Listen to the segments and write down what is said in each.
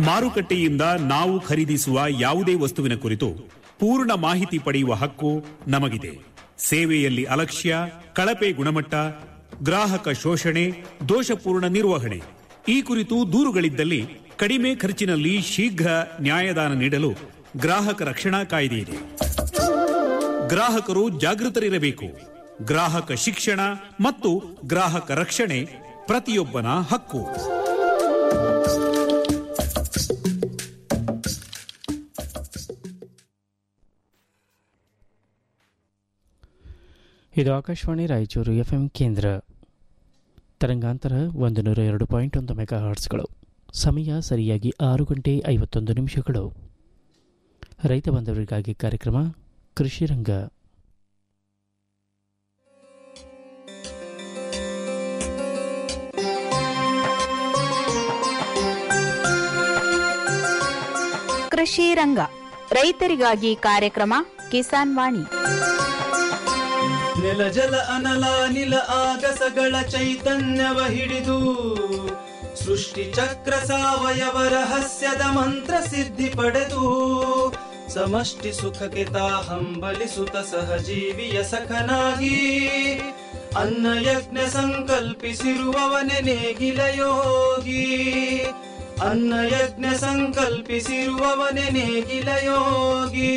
ಮಾರುಕಟ್ಟೆಯಿಂದ ನಾವು ಖರೀದಿಸುವ ಯಾವುದೇ ವಸ್ತುವಿನ ಕುರಿತು ಪೂರ್ಣ ಮಾಹಿತಿ ಪಡೆಯುವ ಹಕ್ಕು ನಮಗಿದೆ ಸೇವೆಯಲ್ಲಿ ಅಲಕ್ಷ್ಯ ಕಳಪೆ ಗುಣಮಟ್ಟ ಗ್ರಾಹಕ ಶೋಷಣೆ ದೋಷಪೂರ್ಣ ನಿರ್ವಹಣೆ ಈ ಕುರಿತು ದೂರುಗಳಿದ್ದಲ್ಲಿ ಕಡಿಮೆ ಖರ್ಚಿನಲ್ಲಿ ಶೀಘ್ರ ನ್ಯಾಯದಾನ ನೀಡಲು ಗ್ರಾಹಕ ರಕ್ಷಣಾ ಕಾಯ್ದೆ ಇದೆ ಗ್ರಾಹಕರು ಜಾಗೃತರಿರಬೇಕು ಗ್ರಾಹಕ ಶಿಕ್ಷಣ ಮತ್ತು ಗ್ರಾಹಕ ರಕ್ಷಣೆ ಪ್ರತಿಯೊಬ್ಬನ ಹಕ್ಕು ಇದು ಆಕಾಶವಾಣಿ ರಾಯಚೂರು ಎಫ್ಎಂ ಕೇಂದ್ರ ತರಂಗಾಂತರ ಒಂದು ನೂರ ಎರಡು ಪಾಯಿಂಟ್ ಒಂದು ಮೆಗಾ ಹಾರ್ಟ್ಸ್ಗಳು ಸಮಯ ಸರಿಯಾಗಿ ಆರು ಗಂಟೆ ಐವತ್ತೊಂದು ನಿಮಿಷಗಳು ರೈತ ಬಾಂಧವರಿಗಾಗಿ ಕಾರ್ಯಕ್ರಮ ಕೃಷಿ ರಂಗ ಕೃಷಿ ರಂಗ ರೈತರಿಗಾಗಿ ಕಾರ್ಯಕ್ರಮ ಕಿಸಾನ್ ವಾಣಿ ನೆಲ ಜಲ ಅನಲ ನಿಲ ಆಗಸಗಳ ಚೈತನ್ಯವ ಹಿಡಿದು ಸೃಷ್ಟಿ ಚಕ್ರ ಸಾವಯವ ರಹಸ್ಯದ ಮಂತ್ರ ಸಿದ್ಧಿ ಪಡೆದು ಸಮಷ್ಟಿ ಸುಖಕ್ಕೆ ತಾ ಹಂಬಲಿಸುತ್ತ ಸಹಜೀವಿಯ ಸಖನಾಗಿ ಅನ್ನ ಯಜ್ಞ ಸಂಕಲ್ಪಿಸಿರುವವನೆ ನೇಗಿಲ ಯೋಗಿ ಅನ್ನ ಯಜ್ಞ ಸಂಕಲ್ಪಿಸಿರುವವನೆ ನೇಗಿಲ ಯೋಗಿ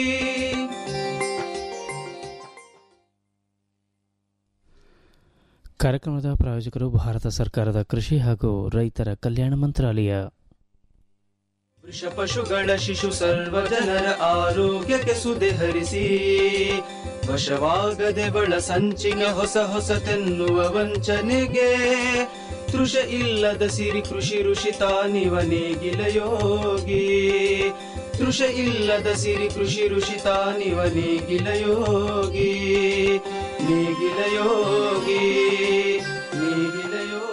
ಕಾರ್ಯಕ್ರಮದ ಪ್ರಾಯೋಜಕರು ಭಾರತ ಸರ್ಕಾರದ ಕೃಷಿ ಹಾಗೂ ರೈತರ ಕಲ್ಯಾಣ ಮಂತ್ರಾಲಯ ವೃಷ ಪಶುಗಳ ಶಿಶು ಸರ್ವ ಜನರ ಆರೋಗ್ಯಕ್ಕೆ ಸುದೆ ಹರಿಸಿ ವಶವಾಗದೆ ಬಳ ಸಂಚಿನ ಹೊಸ ಹೊಸತೆನ್ನುವ ವಂಚನೆಗೆ ತೃಷ ಇಲ್ಲದ ಸಿರಿ ಕೃಷಿ ಋಷಿ ತಾನಿವ ನೇಗಿಲ ಯೋಗಿ ತೃಷ ಇಲ್ಲದ ಸಿರಿ ಕೃಷಿ ಋಷಿ ತಾನಿವ ನೇಗಿಲ ಯೋಗಿ ನೇಗಿಲ ಯೋಗಿ ನೇಗಿಲ ಯೋಗಿ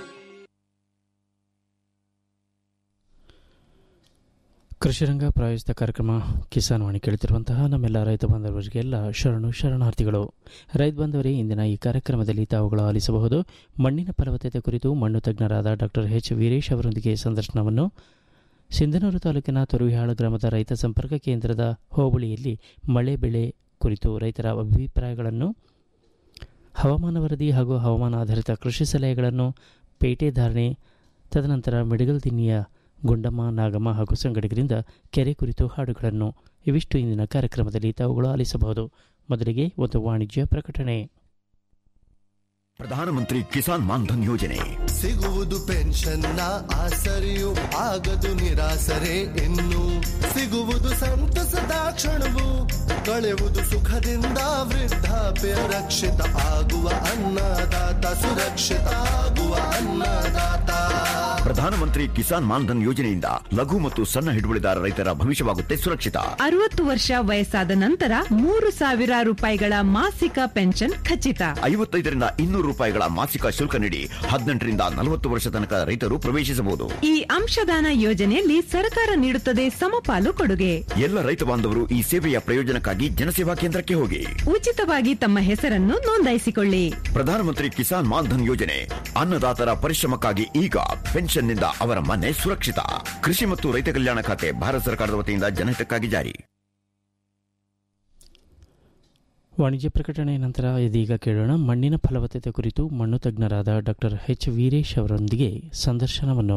ಕೃಷಿರಂಗ ಪ್ರಾಯೋಜಿತ ಕಾರ್ಯಕ್ರಮ ಕಿಸಾನ್ ವಾಣಿ ಕೇಳುತ್ತಿರುವಂತಹ ನಮ್ಮೆಲ್ಲ ರೈತ ಬಾಂಧವರಿಗೆಲ್ಲ ಶರಣು ಶರಣಾರ್ಥಿಗಳು ರೈತ ಬಾಂಧವರೇ ಇಂದಿನ ಈ ಕಾರ್ಯಕ್ರಮದಲ್ಲಿ ತಾವುಗಳು ಆಲಿಸಬಹುದು ಮಣ್ಣಿನ ಫಲವತ್ತತೆ ಕುರಿತು ಮಣ್ಣು ತಜ್ಞರಾದ ಡಾಕ್ಟರ್ ಎಚ್ ವೀರೇಶ್ ಅವರೊಂದಿಗೆ ಸಂದರ್ಶನವನ್ನು ಸಿಂಧನೂರು ತಾಲೂಕಿನ ತುರುವಿಹಾಳ ಗ್ರಾಮದ ರೈತ ಸಂಪರ್ಕ ಕೇಂದ್ರದ ಹೋಬಳಿಯಲ್ಲಿ ಮಳೆ ಬೆಳೆ ಕುರಿತು ರೈತರ ಅಭಿಪ್ರಾಯಗಳನ್ನು ಹವಾಮಾನ ವರದಿ ಹಾಗೂ ಹವಾಮಾನ ಆಧಾರಿತ ಕೃಷಿ ಸಲಹೆಗಳನ್ನು ಪೇಟೆ ಧಾರಣೆ ತದನಂತರ ಮಿಡಗಲ್ ದಿನ್ನಿಯ ಗುಂಡಮ್ಮ ನಾಗಮ್ಮ ಹಾಗೂ ಸಂಗಡಿಗರಿಂದ ಕೆರೆ ಕುರಿತು ಹಾಡುಗಳನ್ನು ಇವಿಷ್ಟು ಇಂದಿನ ಕಾರ್ಯಕ್ರಮದಲ್ಲಿ ತಾವುಗಳು ಆಲಿಸಬಹುದು ಮೊದಲಿಗೆ ಒಂದು ವಾಣಿಜ್ಯ ಪ್ರಕಟಣೆ ಪ್ರಧಾನಮಂತ್ರಿ ಕಿಸಾನ್ ಮಾನ್ಧನ್ ಯೋಜನೆ ಸಿಗುವುದು ಪೆನ್ಷನ್ನ ಆಸರೆಯು ಆಗದು ನಿರಾಸರೆ ಇನ್ನು ಸಿಗುವುದು ಸಂತಸದ ಕ್ಷಣವು ಕಳೆಯುವುದು ಸುಖದಿಂದ ವೃದ್ಧಾಪ್ಯ ರಕ್ಷಿತ ಆಗುವ ಅನ್ನದಾತ ಸುರಕ್ಷಿತ ಆಗುವ ಅನ್ನದಾತ ಪ್ರಧಾನಮಂತ್ರಿ ಕಿಸಾನ್ ಮಾನ್ಧನ್ ಯೋಜನೆಯಿಂದ ಲಘು ಮತ್ತು ಸಣ್ಣ ಹಿಡುವಳಿದಾರ ರೈತರ ಭವಿಷ್ಯವಾಗುತ್ತೆ ಸುರಕ್ಷಿತ ಅರವತ್ತು ವರ್ಷ ವಯಸ್ಸಾದ ನಂತರ ಮೂರು ಸಾವಿರ ರೂಪಾಯಿಗಳ ಮಾಸಿಕ ಪೆನ್ಷನ್ ಖಚಿತ ಐವತ್ತೈದರಿಂದ ಇನ್ನೂರು ರೂಪಾಯಿಗಳ ಮಾಸಿಕ ಶುಲ್ಕ ನೀಡಿ ಹದಿನೆಂಟರಿಂದ ನಲವತ್ತು ವರ್ಷ ತನಕ ರೈತರು ಪ್ರವೇಶಿಸಬಹುದು ಈ ಅಂಶದಾನ ಯೋಜನೆಯಲ್ಲಿ ಸರ್ಕಾರ ನೀಡುತ್ತದೆ ಸಮಪಾಲು ಕೊಡುಗೆ ಎಲ್ಲ ರೈತ ಬಾಂಧವರು ಈ ಸೇವೆಯ ಪ್ರಯೋಜನಕ್ಕಾಗಿ ಜನಸೇವಾ ಕೇಂದ್ರಕ್ಕೆ ಹೋಗಿ ಉಚಿತವಾಗಿ ತಮ್ಮ ಹೆಸರನ್ನು ನೋಂದಾಯಿಸಿಕೊಳ್ಳಿ ಪ್ರಧಾನಮಂತ್ರಿ ಕಿಸಾನ್ ಮಾನ್ಧನ್ ಯೋಜನೆ ಅನ್ನದಾತರ ಪರಿಶ್ರಮಕ್ಕಾಗಿ ಈಗ ಪೆನ್ಷನ್ನಿಂದ ಅವರ ಮನೆ ಸುರಕ್ಷಿತ ಕೃಷಿ ಮತ್ತು ರೈತ ಕಲ್ಯಾಣ ಖಾತೆ ಭಾರತ ಸರ್ಕಾರದ ವತಿಯಿಂದ ಜನಹಿತಕ್ಕಾಗಿ ಜಾರಿ ವಾಣಿಜ್ಯ ಪ್ರಕಟಣೆ ನಂತರ ಇದೀಗ ಕೇಳೋಣ ಮಣ್ಣಿನ ಫಲವತ್ತತೆ ಕುರಿತು ಮಣ್ಣು ತಜ್ಞರಾದ ಡಾಕ್ಟರ್ ಎಚ್ ವೀರೇಶ್ ಅವರೊಂದಿಗೆ ಸಂದರ್ಶನವನ್ನು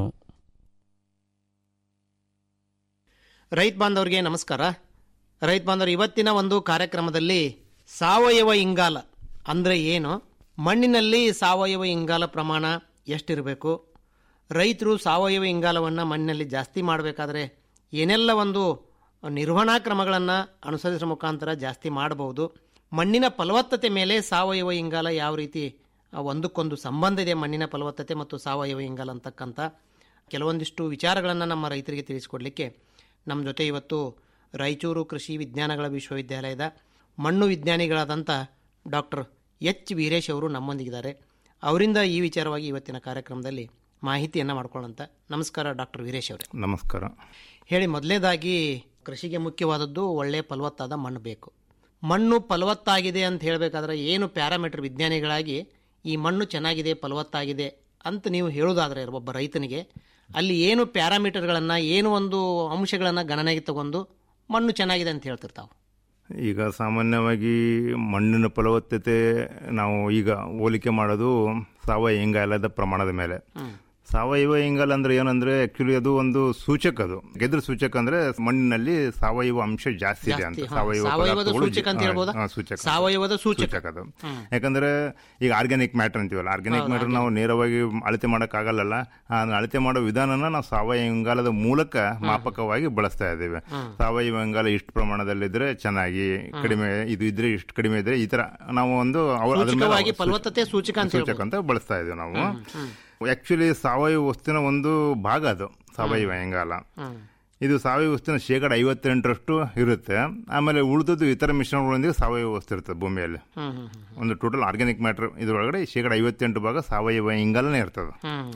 ರೈತ ಬಾಂಧವರಿಗೆ ನಮಸ್ಕಾರ ರೈತ ಬಾಂಧವರು ಇವತ್ತಿನ ಒಂದು ಕಾರ್ಯಕ್ರಮದಲ್ಲಿ ಸಾವಯವ ಇಂಗಾಲ ಅಂದರೆ ಏನು ಮಣ್ಣಿನಲ್ಲಿ ಸಾವಯವ ಇಂಗಾಲ ಪ್ರಮಾಣ ಎಷ್ಟಿರಬೇಕು ರೈತರು ಸಾವಯವ ಇಂಗಾಲವನ್ನು ಮಣ್ಣಿನಲ್ಲಿ ಜಾಸ್ತಿ ಮಾಡಬೇಕಾದ್ರೆ ಏನೆಲ್ಲ ಒಂದು ನಿರ್ವಹಣಾ ಕ್ರಮಗಳನ್ನು ಅನುಸರಿಸುವ ಮುಖಾಂತರ ಜಾಸ್ತಿ ಮಾಡಬಹುದು ಮಣ್ಣಿನ ಫಲವತ್ತತೆ ಮೇಲೆ ಸಾವಯವ ಇಂಗಾಲ ಯಾವ ರೀತಿ ಆ, ಒಂದಕ್ಕೊಂದು ಸಂಬಂಧ ಇದೆ ಮಣ್ಣಿನ ಫಲವತ್ತತೆ ಮತ್ತು ಸಾವಯವ ಇಂಗಾಲ ಅಂತಕ್ಕಂಥ ಕೆಲವೊಂದಿಷ್ಟು ವಿಚಾರಗಳನ್ನು ನಮ್ಮ ರೈತರಿಗೆ ತಿಳಿಸಿಕೊಡಲಿಕ್ಕೆ ನಮ್ಮ ಜೊತೆ ಇವತ್ತು ರಾಯಚೂರು ಕೃಷಿ ವಿಜ್ಞಾನಗಳ ವಿಶ್ವವಿದ್ಯಾಲಯದ ಮಣ್ಣು ವಿಜ್ಞಾನಿಗಳಾದಂಥ ಡಾಕ್ಟರ್ ಎಚ್ ವೀರೇಶ್ ಅವರು ನಮ್ಮೊಂದಿಗಿದ್ದಾರೆ ಅವರಿಂದ ಈ ವಿಚಾರವಾಗಿ ಇವತ್ತಿನ ಕಾರ್ಯಕ್ರಮದಲ್ಲಿ ಮಾಹಿತಿಯನ್ನು ಮಾಡ್ಕೊಳ್ಳೋಂಥ ನಮಸ್ಕಾರ ಡಾಕ್ಟರ್ ವೀರೇಶ್ ಅವರೇ ನಮಸ್ಕಾರ ಹೇಳಿ ಮೊದಲನೇದಾಗಿ ಕೃಷಿಗೆ ಮುಖ್ಯವಾದದ್ದು ಒಳ್ಳೆಯ ಫಲವತ್ತಾದ ಮಣ್ಣು ಬೇಕು ಮಣ್ಣು ಫಲವತ್ತಾಗಿದೆ ಅಂತ ಹೇಳಬೇಕಾದ್ರೆ ಏನು ಪ್ಯಾರಾಮೀಟರ್ ವಿಜ್ಞಾನಿಗಳಾಗಿ ಈ ಮಣ್ಣು ಚೆನ್ನಾಗಿದೆ ಫಲವತ್ತಾಗಿದೆ ಅಂತ ನೀವು ಹೇಳೋದಾದರೆ ಒಬ್ಬ ರೈತನಿಗೆ ಅಲ್ಲಿ ಏನು ಪ್ಯಾರಾಮೀಟರ್ಗಳನ್ನ ಏನು ಒಂದು ಅಂಶಗಳನ್ನ ಗಣನೆಗೆ ತಗೊಂಡು ಮಣ್ಣು ಚೆನ್ನಾಗಿದೆ ಅಂತ ಹೇಳ್ತಿರ್ತಾವೆ ಈಗ ಸಾಮಾನ್ಯವಾಗಿ ಮಣ್ಣಿನ ಫಲವತ್ತತೆ ನಾವು ಈಗ ಹೋಲಿಕೆ ಮಾಡೋದು ಸಾವಯವ ಇಂಗಾಲದ ಪ್ರಮಾಣದ ಮೇಲೆ ಸಾವಯವ ಇಂಗಾಲ ಅಂದ್ರೆ ಏನಂದ್ರೆ ಆಕ್ಚುಲಿ ಅದು ಒಂದು ಸೂಚಕ ಅದು ಗೆದ್ರ ಸೂಚಕ ಅಂದ್ರೆ ಮಣ್ಣಿನಲ್ಲಿ ಸಾವಯವ ಅಂಶ ಜಾಸ್ತಿ ಇದೆ ಅಂತ ಜಾಸ್ತಿ, ಹಾ. ಸಾವಯವ ಸಾವಯವದ ಪದಾರ್ಥಗಳು ಸೂಚಕ ಅಂತ ಹಾ, ಹೇಳ್ಬೋದಾ? ಹಾ, ಸೂಚಕ ಸಾವಯವದ ಸೂಚಕ. ಅದು ಯಾಕಂದ್ರೆ ಈಗ ಆರ್ಗ್ಯಾನಿಕ್ ಮ್ಯಾಟರ್ ಅಂತೀವಲ್ಲ ಆರ್ಗ್ಯಾನಿಕ್ ಮ್ಯಾಟರ್ ನಾವು ನೇರವಾಗಿ ಅಳತೆ ಮಾಡಕ್ ಆಗಲ್ಲ ಆ ಅಳತೆ ಮಾಡೋ ವಿಧಾನನ ನಾವು ಸಾವಯವ ಇಂಗಾಲದ ಮೂಲಕ ಮಾಪಕವಾಗಿ ಬಳಸ್ತಾ ಇದ್ದೇವೆ ಸಾವಯವ ಇಂಗಾಲ ಇಷ್ಟು ಪ್ರಮಾಣದಲ್ಲಿದ್ರೆ ಚೆನ್ನಾಗಿ ಕಡಿಮೆ ಇದು ಇದ್ರೆ ಇಷ್ಟು ಕಡಿಮೆ ಇದ್ರೆ ಈ ತರ ನಾವು ಒಂದು ಅವ್ರ- ಅದ್ರ ಮೇಲೆ ಸೂಚಕವಾಗಿ ಸೂಚ- ಫಲವತ್ತತೆ ಸೂಚಕ ಅಂತ ಸೂಚಕ ಅಂತ ಬಳಸ್ತಾ ಇದ್ದೇವೆ ನಾವು ಆಕ್ಚುಲಿ ಸಾವಯವ ವಸ್ತುವಿನ ಒಂದು ಭಾಗ ಅದು ಸಾವಯವ ಇಂಗಾಲ ಇದು ಸಾವಯವ ವಸ್ತುವಿನ ಶೇಕಡ ಐವತ್ತೆಂಟರಷ್ಟು ಇರುತ್ತೆ ಆಮೇಲೆ ಉಳಿದದ್ದು ಇತರ ಮಿಶ್ರಣಗಳೊಂದಿಗೆ ಸಾವಯವ ವಸ್ತು ಇರ್ತದೆ ಭೂಮಿಯಲ್ಲಿ ಒಂದು ಟೋಟಲ್ ಆರ್ಗ್ಯಾನಿಕ್ ಮ್ಯಾಟರ್ ಇದ್ರೊಳಗಡೆ ಶೇಕಡ ಐವತ್ತೆಂಟು ಭಾಗ ಸಾವಯವ ಇಂಗಾಲನೇ ಇರ್ತದೆ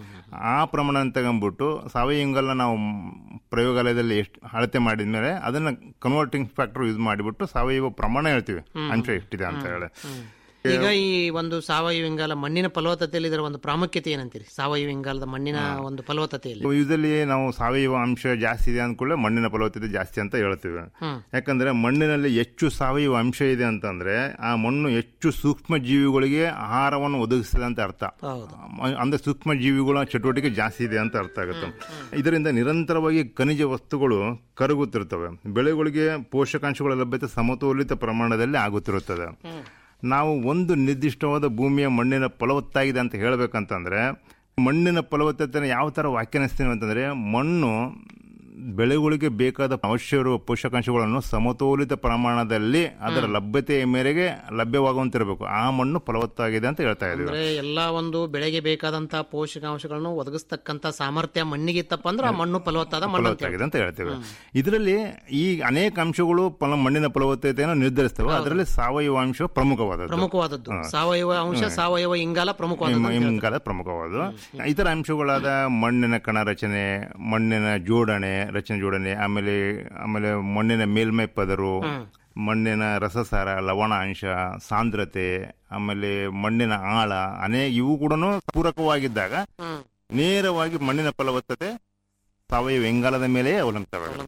ಆ ಪ್ರಮಾಣ ತಗೊಂಡ್ಬಿಟ್ಟು ಸಾವಯವ ಇಂಗಾಲ ನಾವು ಪ್ರಯೋಗಾಲಯದಲ್ಲಿ ಎಷ್ಟು ಅಳತೆ ಮಾಡಿದ ಮೇಲೆ ಅದನ್ನ ಕನ್ವರ್ಟಿಂಗ್ ಫ್ಯಾಕ್ಟರ್ ಯೂಸ್ ಮಾಡಿಬಿಟ್ಟು ಸಾವಯವ ಪ್ರಮಾಣ ಹೇಳ್ತೀವಿ ಅಂಶ ಎಷ್ಟಿದೆ ಅಂತ ಹೇಳಿ ಈಗ ಈ ಒಂದು ಸಾವಯವ ಇಂಗಾಲ ಮಣ್ಣಿನ ಫಲವತ್ತತೆಯಲ್ಲಿ ಇದರ ಒಂದು ಪ್ರಾಮುಖ್ಯತೆ ಏನಂತೀರಿ ಸಾವಯವ ಇಂಗಾಲದ ಮಣ್ಣಿನ ಒಂದು ಫಲವತ್ತತೆಯಲ್ಲಿ ಯೂಸಲಿ ನಾವು ಸಾವಯವ ಅಂಶ ಜಾಸ್ತಿ ಇದೆ ಅಂದ್ಕೊಳ್ಳೆ ಮಣ್ಣಿನ ಫಲವತ್ತತೆ ಜಾಸ್ತಿ ಅಂತ ಹೇಳ್ತೀವಿ ಯಾಕಂದ್ರೆ ಮಣ್ಣಿನಲ್ಲಿ ಹೆಚ್ಚು ಸಾವಯವ ಅಂಶ ಇದೆ ಅಂತಂದ್ರೆ ಆ ಮಣ್ಣು ಹೆಚ್ಚು ಸೂಕ್ಷ್ಮ ಜೀವಿಗಳಿಗೆ ಆಹಾರವನ್ನು ಒದಗಿಸ್ತದೆ ಅಂತ ಅರ್ಥ ಮ- ಅಂದ್ರೆ ಸೂಕ್ಷ್ಮ ಜೀವಿಗಳ ಚಟುವಟಿಕೆ ಜಾಸ್ತಿ ಇದೆ ಅಂತ ಅರ್ಥ ಆಗುತ್ತೆ ಇದರಿಂದ ನಿರಂತರವಾಗಿ ಖನಿಜ ವಸ್ತುಗಳು ಕರಗುತ್ತಿರ್ತವೆ ಬೆಳೆಗಳಿಗೆ ಪೋಷಕಾಂಶಗಳ ಲಭ್ಯತೆ ಸಮತೋಲಿತ ಪ್ರಮಾಣದಲ್ಲಿ ಆಗುತ್ತಿರುತ್ತದೆ ನಾವು ಒಂದು ನಿರ್ದಿಷ್ಟವಾದ ಭೂಮಿಯ ಮಣ್ಣಿನ ಫಲವತ್ತಾಗಿದೆ ಅಂತ ಹೇಳಬೇಕಂತಂದ್ರೆ ಮಣ್ಣಿನ ಫಲವತ್ತತೆನ ಯಾವ ಥರ ವ್ಯಾಖ್ಯಾನಿಸ್ತೀವಿ ಅಂತಂದ್ರೆ ಮಣ್ಣು ಬೆಳೆಗಳಿಗೆ ಬೇಕಾದ ಅವಶ್ಯ ಇರುವ ಪೋಷಕಾಂಶಗಳನ್ನು ಸಮತೋಲಿತ ಪ್ರಮಾಣದಲ್ಲಿ ಅದರ ಲಭ್ಯತೆಯ ಮೇರೆಗೆ ಲಭ್ಯವಾಗುವಂತಿರಬೇಕು ಆ ಮಣ್ಣು ಫಲವತ್ತಾಗಿದೆ ಅಂತ ಹೇಳ್ತಾ ಇದ್ದೀವಿ ಅಂದ್ರೆ ಎಲ್ಲಾ ಒಂದು ಬೆಳೆಗೆ ಬೇಕಾದಂತಹ ಪೋಷಕಾಂಶಗಳನ್ನು ಒದಗಿಸ್ತಕ್ಕಂತ ಸಾಮರ್ಥ್ಯ ಮಣ್ಣಿಗೆ ಇತ್ತಪ್ಪ ಅಂದ್ರೆ ಆ ಮಣ್ಣು ಫಲವತ್ತಾದ ಮಣ್ಣು ಅಂತ ಫಲವತ್ತಾಗಿದೆ ಅಂತ ಹೇಳ್ತೇವೆ ಇದರಲ್ಲಿ ಈ ಅನೇಕ ಅಂಶಗಳು ಫಲ ಮಣ್ಣಿನ ಫಲವತ್ತತೆಯನ್ನು ನಿರ್ಧರಿಸ್ತವೆ ಅದರಲ್ಲಿ ಸಾವಯವ ಅಂಶ ಪ್ರಮುಖವಾದದ್ದು ಪ್ರಮುಖವಾದದ್ದು ಸಾವಯವ ಅಂಶ ಸಾವಯವ ಇಂಗಾಲ ಪ್ರಮುಖವಾದದ್ದು ಅಂತ ಇಂಗಾಲ ಪ್ರಮುಖವಾದದ್ದು ಇತರ ಅಂಶಗಳಾದ ಮಣ್ಣಿನ ಕಣ ರಚನೆ ಮಣ್ಣಿನ ಜೋಡಣೆ ರಚನೆ ಜೋಡಣೆ ಆಮೇಲೆ ಆಮೇಲೆ ಮಣ್ಣಿನ ಮೇಲ್ಮೈ ಪದರು ಮಣ್ಣಿನ ರಸಸಾರ ಲವಣಾಂಶ ಸಾಂದ್ರತೆ ಆಮೇಲೆ ಮಣ್ಣಿನ ಆಳ ಅನೇ ಇವು ಕೂಡ ಪೂರಕವಾಗಿದ್ದಾಗ ನೇರವಾಗಿ ಮಣ್ಣಿನ ಫಲವತ್ತತೆ ಸಾವಯವ ಇಂಗಾಲದ ಮೇಲೆ ಅವಲಂಬಿತವಾಗಿದೆ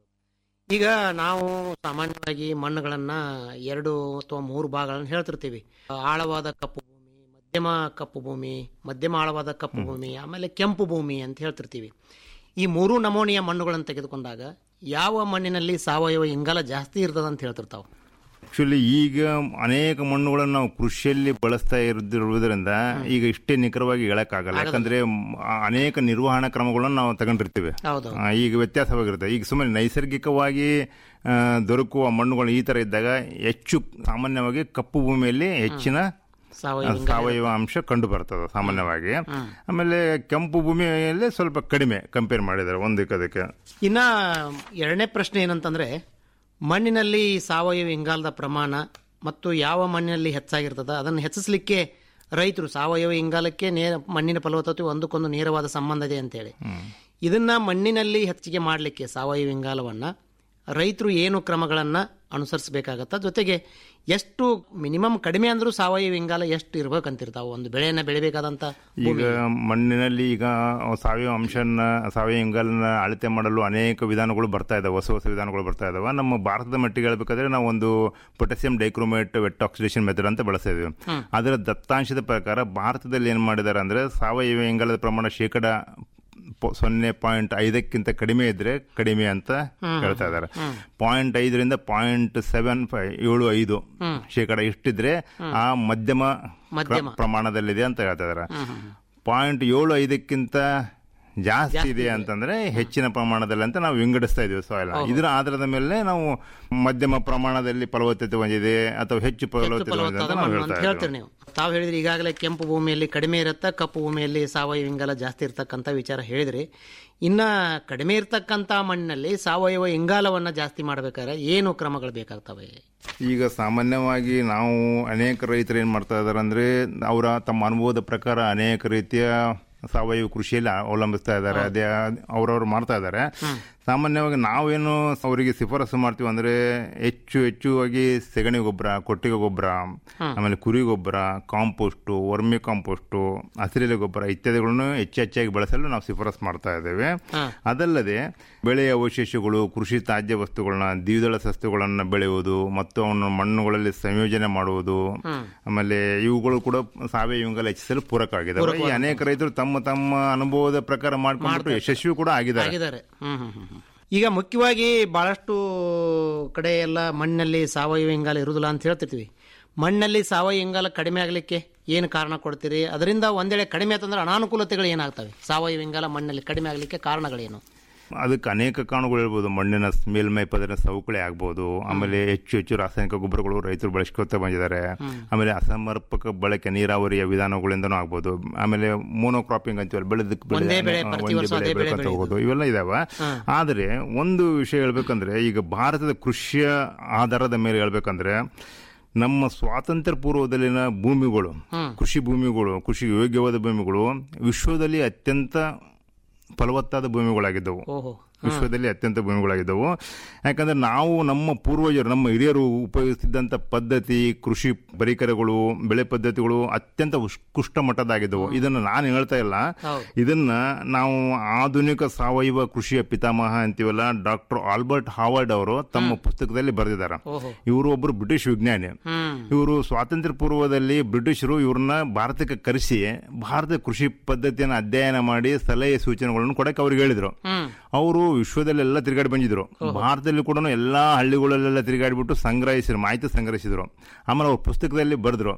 ಈಗ ನಾವು ಸಾಮಾನ್ಯವಾಗಿ ಮಣ್ಣುಗಳನ್ನ ಎರಡು ಅಥವಾ ಮೂರು ಭಾಗಗಳನ್ನು ಹೇಳ್ತಿರ್ತೀವಿ ಆಳವಾದ ಕಪ್ಪು ಭೂಮಿ ಮಧ್ಯಮ ಕಪ್ಪು ಭೂಮಿ ಮಧ್ಯಮ ಆಳವಾದ ಕಪ್ಪು ಭೂಮಿ ಆಮೇಲೆ ಕೆಂಪು ಭೂಮಿ ಅಂತ ಹೇಳ್ತಿರ್ತೀವಿ ಈ ಮೂರು ನಮೂನೆಯ ಮಣ್ಣುಗಳನ್ನು ತೆಗೆದುಕೊಂಡಾಗ ಯಾವ ಮಣ್ಣಿನಲ್ಲಿ ಸಾವಯವ ಇಂಗಾಲ ಜಾಸ್ತಿ ಇರ್ತದ ಅಂತ ಹೇಳ್ತಿರ್ತಾವ ಆಕ್ಚುಲಿ ಈಗ ಅನೇಕ ಮಣ್ಣುಗಳನ್ನು ನಾವು ಕೃಷಿಯಲ್ಲಿ ಬಳಸ್ತಾ ಇರುವುದರಿಂದ ಈಗ ಇಷ್ಟೇ ನಿಖರವಾಗಿ ಹೇಳಕ್ಕಾಗಲ್ಲ ಯಾಕಂದ್ರೆ ಮ್, ಆ ಅನೇಕ ನಿರ್ವಹಣಾ ಕ್ರಮಗಳನ್ನು ನಾವು ತಗೊಂಡಿರ್ತೀವಿ ಹೌದು ಆ, ಈಗ ವ್ಯತ್ಯಾಸವಾಗಿರುತ್ತೆ ಈಗ ಸುಮ್ಮನೆ ನೈಸರ್ಗಿಕವಾಗಿ ಆ, ದೊರಕುವ ಮಣ್ಣುಗಳು ಈ ತರ ಇದ್ದಾಗ ಹೆಚ್ಚು ಸಾಮಾನ್ಯವಾಗಿ ಕಪ್ಪು ಭೂಮಿಯಲ್ಲಿ ಹೆಚ್ಚಿನ ಸಾವಯವ ಆ, ಸಾವಯವ ಅಂಶ ಕಂಡು ಬರ್ತದೆ ಸಾಮಾನ್ಯವಾಗಿ ಆಮೇಲೆ ಕೆಂಪು ಭೂಮಿಯಲ್ಲಿ ಸ್ವಲ್ಪ ಕಡಿಮೆ ಕಂಪೇರ್ ಮಾಡಿದ್ದಾರೆ ಒಂದಕ್ಕೆ ಅದಕ್ಕೆ ಇನ್ನ ಎರಡನೇ ಪ್ರಶ್ನೆ ಏನಂತಂದ್ರೆ ಮಣ್ಣಿನಲ್ಲಿ ಸಾವಯವ ಇಂಗಾಲದ ಪ್ರಮಾಣ ಮತ್ತು ಯಾವ ಮಣ್ಣಿನಲ್ಲಿ ಹೆಚ್ಚಾಗಿರ್ತದ ಅದನ್ನು ಹೆಚ್ಚಿಸಲಿಕ್ಕೆ ರೈತರು ಸಾವಯವ ಇಂಗಾಲಕ್ಕೆ ನೇರ ಮಣ್ಣಿನ ಫಲವತ್ತತೆ ಒಂದಕ್ಕೊಂದು ನೇರವಾದ ಸಂಬಂಧ ಇದೆ ಅಂತೇಳಿ ಇದನ್ನ ಮಣ್ಣಿನಲ್ಲಿ ಹೆಚ್ಚಿಗೆ ಮಾಡಲಿಕ್ಕೆ ಸಾವಯವ ಇಂಗಾಲವನ್ನ ರೈತರು ಏನು ಕ್ರಮಗಳನ್ನ ಅನುಸರಿಸಬೇಕಾಗತ್ತ ಜೊತೆಗೆ ಎಷ್ಟು ಮಿನಿಮಮ್ ಕಡಿಮೆ ಅಂದ್ರೂ ಸಾವಯವ ಇಂಗಾಲ ಎಷ್ಟು ಇರ್ಬೇಕಂತಿರ್ತಾವ ಒಂದು ಬೆಳೆಯನ್ನ ಬೆಳಿಬೇಕಾದಂತ ಈಗ ಮಣ್ಣಿನಲ್ಲಿ ಈಗ ಸಾವಯವ ಅಂಶನ ಸಾವಯವ ಇಂಗಾಲನ ಅಳತೆ ಮಾಡಲು ಅನೇಕ ವಿಧಾನಗಳು ಬರ್ತಾ ಇದಾವೆ ಹೊಸ ಹೊಸ ವಿಧಾನಗಳು ಬರ್ತಾ ಇದಾವೆ ನಮ್ಮ ಭಾರತದ ಮಟ್ಟಿಗೆ ಹೇಳ್ಬೇಕಾದ್ರೆ ನಾವು ಒಂದು potassium dichromate wet oxidation method ಅಂತ ಬಳಸ್ತಾ ಇದೀವಿ ಅದರ ದತ್ತಾಂಶದ ಪ್ರಕಾರ ಭಾರತದಲ್ಲಿ ಏನ್ ಮಾಡಿದ್ದಾರೆ ಅಂದ್ರೆ ಸಾವಯವ ಇಂಗಾಲದ ಪ್ರಮಾಣ ಶೇಕಡ ಪ- ಸೊನ್ನೆ ಪಾಯಿಂಟ್ ಐದಕ್ಕಿಂತ ಕಡಿಮೆ ಇದ್ರೆ ಕಡಿಮೆ ಅಂತ ಹೇಳ್ತಾ ಇದ್ದಾರೆ ಪಾಯಿಂಟ್ ಐದರಿಂದ ಪಾಯಿಂಟ್ ಸೆವೆನ್ ಏಳು ಐದು ಶೇಕಡ ಇಷ್ಟಿದ್ರೆ ಆ ಮಧ್ಯಮ ಪ್ರ- ಪ್ರಮಾಣದಲ್ಲಿದೆ ಅಂತ ಹೇಳ್ತಾ ಇದ್ದಾರೆ ಪಾಯಿಂಟ್ ಏಳು ಐದಕ್ಕಿಂತ ಜಾಸ್ತಿ ಇದೆ ಅಂತಂದ್ರೆ ಹೆಚ್ಚಿನ ಪ್ರಮಾಣದಲ್ಲಿ ಅಂತ ನಾವು ವಿಂಗಡಿಸ್ತಾ ಇದೀವಿ ಸಾಯಿಲ್ ಇದರ ಆಧಾರದ ಮೇಲೆ ನಾವು ಮಧ್ಯಮ ಪ್ರಮಾಣದಲ್ಲಿ ಫಲವತ್ತತೆ ಹೊಂದಿದೆ ಅಥವಾ ಹೆಚ್ಚು ಫಲವತ್ತತೆ ಹೊಂದಿದೆ ಅಂತ ಫಲವತ್ತಾದ ನಾವು ಮಣ್ಣು ಹೇಳ್ತಾ ಅಂತ ಹೇಳ್ತೀರಿ ನೀವು ತಾವು ಹೇಳಿದ್ರಿ ಈಗಾಗಲೇ ಕೆಂಪು ಭೂಮಿಯಲ್ಲಿ ಕಡಿಮೆ ಇರುತ್ತೆ ಕಪ್ಪು ಭೂಮಿಯಲ್ಲಿ ಸಾವಯವ ಇಂಗಾಲ ಜಾಸ್ತಿ ಇರ್ತಕ್ಕಂಥ ವಿಚಾರ ಹೇಳಿದ್ರಿ ಇನ್ನ ಕಡಿಮೆ ಇರ್ತಕ್ಕಂಥ ಮಣ್ಣಿನಲ್ಲಿ ಸಾವಯವ ಇಂಗಾಲವನ್ನ ಜಾಸ್ತಿ ಮಾಡ್ಬೇಕಾದ್ರೆ ಏನು ಕ್ರಮಗಳು ಬೇಕಾಗ್ತವೆ ಈಗ ಸಾಮಾನ್ಯವಾಗಿ ನಾವು ಅನೇಕ ರೈತರು ಏನ್ ಮಾಡ್ತಾ ಇದಾರೆ ಅಂದ್ರೆ ಅವರ ತಮ್ಮ ಅನುಭವದ ಪ್ರಕಾರ ಅನೇಕ ರೀತಿಯ ಸಾವಯವ ಕೃಷಿಯಲ್ಲಿ ಅವಲಂಬಿಸ್ತಾ ಇದ್ದಾರೆ ಅದೇ ಅವ್ರವ್ರು ಮಾಡ್ತಾ ಇದ್ದಾರೆ ಸಾಮಾನ್ಯವಾಗಿ ನಾವೇನು ಅವರಿಗೆ ಶಿಫಾರಸು ಮಾಡ್ತೀವಿ ಅಂದ್ರೆ ಹೆಚ್ಚು ಹೆಚ್ಚುವಾಗಿ ಸೆಗಣಿ ಗೊಬ್ಬರ ಕೊಟ್ಟಿಗೆ ಗೊಬ್ಬರ ಆಮೇಲೆ ಕುರಿ ಗೊಬ್ಬರ ಕಾಂಪೋಸ್ಟು ವರ್ಮಿ ಕಾಂಪೋಸ್ಟು ಹಸಿರೆಲೆ ಗೊಬ್ಬರ ಇತ್ಯಾದಿಗಳನ್ನು ಹೆಚ್ಚು ಹೆಚ್ಚಾಗಿ ಬಳಸಲು ನಾವು ಶಿಫಾರಸು ಮಾಡ್ತಾ ಇದ್ದೇವೆ ಅದಲ್ಲದೆ ಬೆಳೆಯ ಅವಶೇಷಗಳು ಕೃಷಿ ತ್ಯಾಜ್ಯ ವಸ್ತುಗಳನ್ನ ದ್ವಿದಳ ಸಸ್ಯಗಳನ್ನ ಬೆಳೆಯುವುದು ಮತ್ತು ಅವನ್ನು ಮಣ್ಣುಗಳಲ್ಲಿ ಸಂಯೋಜನೆ ಮಾಡುವುದು ಆಮೇಲೆ ಇವುಗಳು ಕೂಡ ಸಾವಯವ ಇಂಗಾಲ ಹೆಚ್ಚಿಸಲು ಪೂರಕವಾಗಿದ್ದಾವೆ ಈ ಅನೇಕ ರೈತರು ತಮ್ಮ ತಮ್ಮ ಅನುಭವದ ಪ್ರಕಾರ ಮಾಡ್ಕೊಂಡು ಯಶಸ್ವಿ ಕೂಡ ಆಗಿದ್ದಾರೆ ಆಗಿದ್ದಾರೆ ಹ್ಮ್ ಹ್ಮ್ ಹ್ಮ್ ಹ್ಮ್. ಈಗ ಮುಖ್ಯವಾಗಿ ಬಹಳಷ್ಟು ಕಡೆ ಎಲ್ಲ ಮಣ್ಣಲ್ಲಿ ಸಾವಯವ ಇಂಗಾಲ ಇರುವುದಿಲ್ಲ ಅಂತ ಹೇಳ್ತಿರ್ತೀವಿ ಮಣ್ಣಲ್ಲಿ ಸಾವಯವ ಇಂಗಾಲ ಕಡಿಮೆ ಆಗಲಿಕ್ಕೆ ಏನು ಕಾರಣ ಕೊಡ್ತೀರಿ ಅದರಿಂದ ಒಂದೆಡೆ ಕಡಿಮೆ ಆತಂದ್ರೆ ಅನಾನುಕೂಲತೆಗಳು ಏನಾಗ್ತವೆ ಸಾವಯವ ಇಂಗಾಲ ಮಣ್ಣಲ್ಲಿ ಕಡಿಮೆ ಆಗಲಿಕ್ಕೆ ಕಾರಣಗಳೇನು ಅದಕ್ಕೆ ಅನೇಕ ಕಾರಣಗಳು ಹೇಳ್ಬೋದು ಮಣ್ಣಿನ ಮೇಲ್ಮೈ ಪದರ ಸವಕಳಿ ಆಗ್ಬೋದು ಆಮೇಲೆ ಹೆಚ್ಚು ಹೆಚ್ಚು ರಾಸಾಯನಿಕ ಗೊಬ್ಬರಗಳು ರೈತರು ಬಳಸ್ಕೊತಾ ಬಂದಿದ್ದಾರೆ ಆಮೇಲೆ ಅಸಮರ್ಪಕ ಬಳಕೆ ನೀರಾವರಿಯ ವಿಧಾನಗಳಿಂದನೂ ಆಗ್ಬೋದು ಆಮೇಲೆ ಮೋನೋಕ್ರಾಪಿಂಗ್ ಅಂತೀವಲ್ಲ ಬೆಳೆದಕ್ಕೆ ಬೆಳೆ ಒಂದೇ ಬೆಳೆ, ಪ್ರತಿ ಒಂದೇ ವರ್ಷ ಬೆಳೆ ಅದೇ ಬೆಳೆ ಬೆಳ್ಕೊಂತ ಹೋಗೋದು ಇವೆಲ್ಲ ಇದಾವ ಆದರೆ ಒಂದು ವಿಷಯ ಹೇಳ್ಬೇಕಂದ್ರೆ ಈಗ ಭಾರತದ ಕೃಷಿಯ ಆಧಾರದ ಮೇಲೆ ಹೇಳ್ಬೇಕಂದ್ರೆ ನಮ್ಮ ಸ್ವಾತಂತ್ರ್ಯ ಪೂರ್ವದಲ್ಲಿನ ಭೂಮಿಗಳು ಕೃಷಿ ಭೂಮಿಗಳು ಕೃಷಿ ಯೋಗ್ಯವಾದ ಭೂಮಿಗಳು ವಿಶ್ವದಲ್ಲಿ ಅತ್ಯಂತ ಫಲವತ್ತಾದ ಭೂಮಿಗಳಾಗಿದ್ದವು ಓಹೋ ವಿಶ್ವದಲ್ಲಿ ಅತ್ಯಂತ ಭೂಮಿಗಳಾಗಿದ್ದವು ಯಾಕಂದ್ರೆ ನಾವು ನಮ್ಮ ಪೂರ್ವಜರು ನಮ್ಮ ಹಿರಿಯರು ಉಪಯೋಗಿಸಿದ್ದಂಥ ಪದ್ಧತಿ ಕೃಷಿ ಪರಿಕರಗಳು ಬೆಳೆ ಪದ್ಧತಿಗಳು ಅತ್ಯಂತ ಉತ್ಕೃಷ್ಟ ಮಟ್ಟದಾಗಿದ್ದವು ಇದನ್ನು ನಾನು ಹೇಳ್ತಾ ಇಲ್ಲ ಇದನ್ನ ನಾವು ಆಧುನಿಕ ಸಾವಯವ ಕೃಷಿಯ ಪಿತಾಮಹ ಅಂತೀವಲ್ಲ ಡಾಕ್ಟರ್ ಆಲ್ಬರ್ಟ್ ಹಾವರ್ಡ್ ಅವರು ತಮ್ಮ ಪುಸ್ತಕದಲ್ಲಿ ಬರೆದಿದ್ದಾರೆ ಇವರು ಒಬ್ಬರು ಬ್ರಿಟಿಷ್ ವಿಜ್ಞಾನಿ ಇವರು ಸ್ವಾತಂತ್ರ್ಯ ಪೂರ್ವದಲ್ಲಿ ಬ್ರಿಟಿಷರು ಇವ್ರನ್ನ ಭಾರತಕ್ಕೆ ಕರೆಸಿ ಭಾರತದ ಕೃಷಿ ಪದ್ಧತಿಯನ್ನು ಅಧ್ಯಯನ ಮಾಡಿ ಸಲಹೆ ಸೂಚನೆಗಳನ್ನು ಕೊಡಕ್ಕೆ ಅವ್ರಿಗೆ ಹೇಳಿದ್ರು ಅವರು ವಿಶ್ವದಲ್ಲೆಲ್ಲ ತಿರುಗಾಡಿ ಬಂದಿದ್ರು ಭಾರತದಲ್ಲಿ ಕೂಡ ಎಲ್ಲಾ ಹಳ್ಳಿಗಳಲ್ಲೆಲ್ಲ ತಿರುಗಾಡಿಬಿಟ್ಟು ಸಂಗ್ರಹಿಸಿದ್ರು ಮಾಹಿತಿ ಸಂಗ್ರಹಿಸಿದ್ರು ಆಮೇಲೆ ಅವ್ರ ಪುಸ್ತಕದಲ್ಲಿ ಬರೆದ್ರು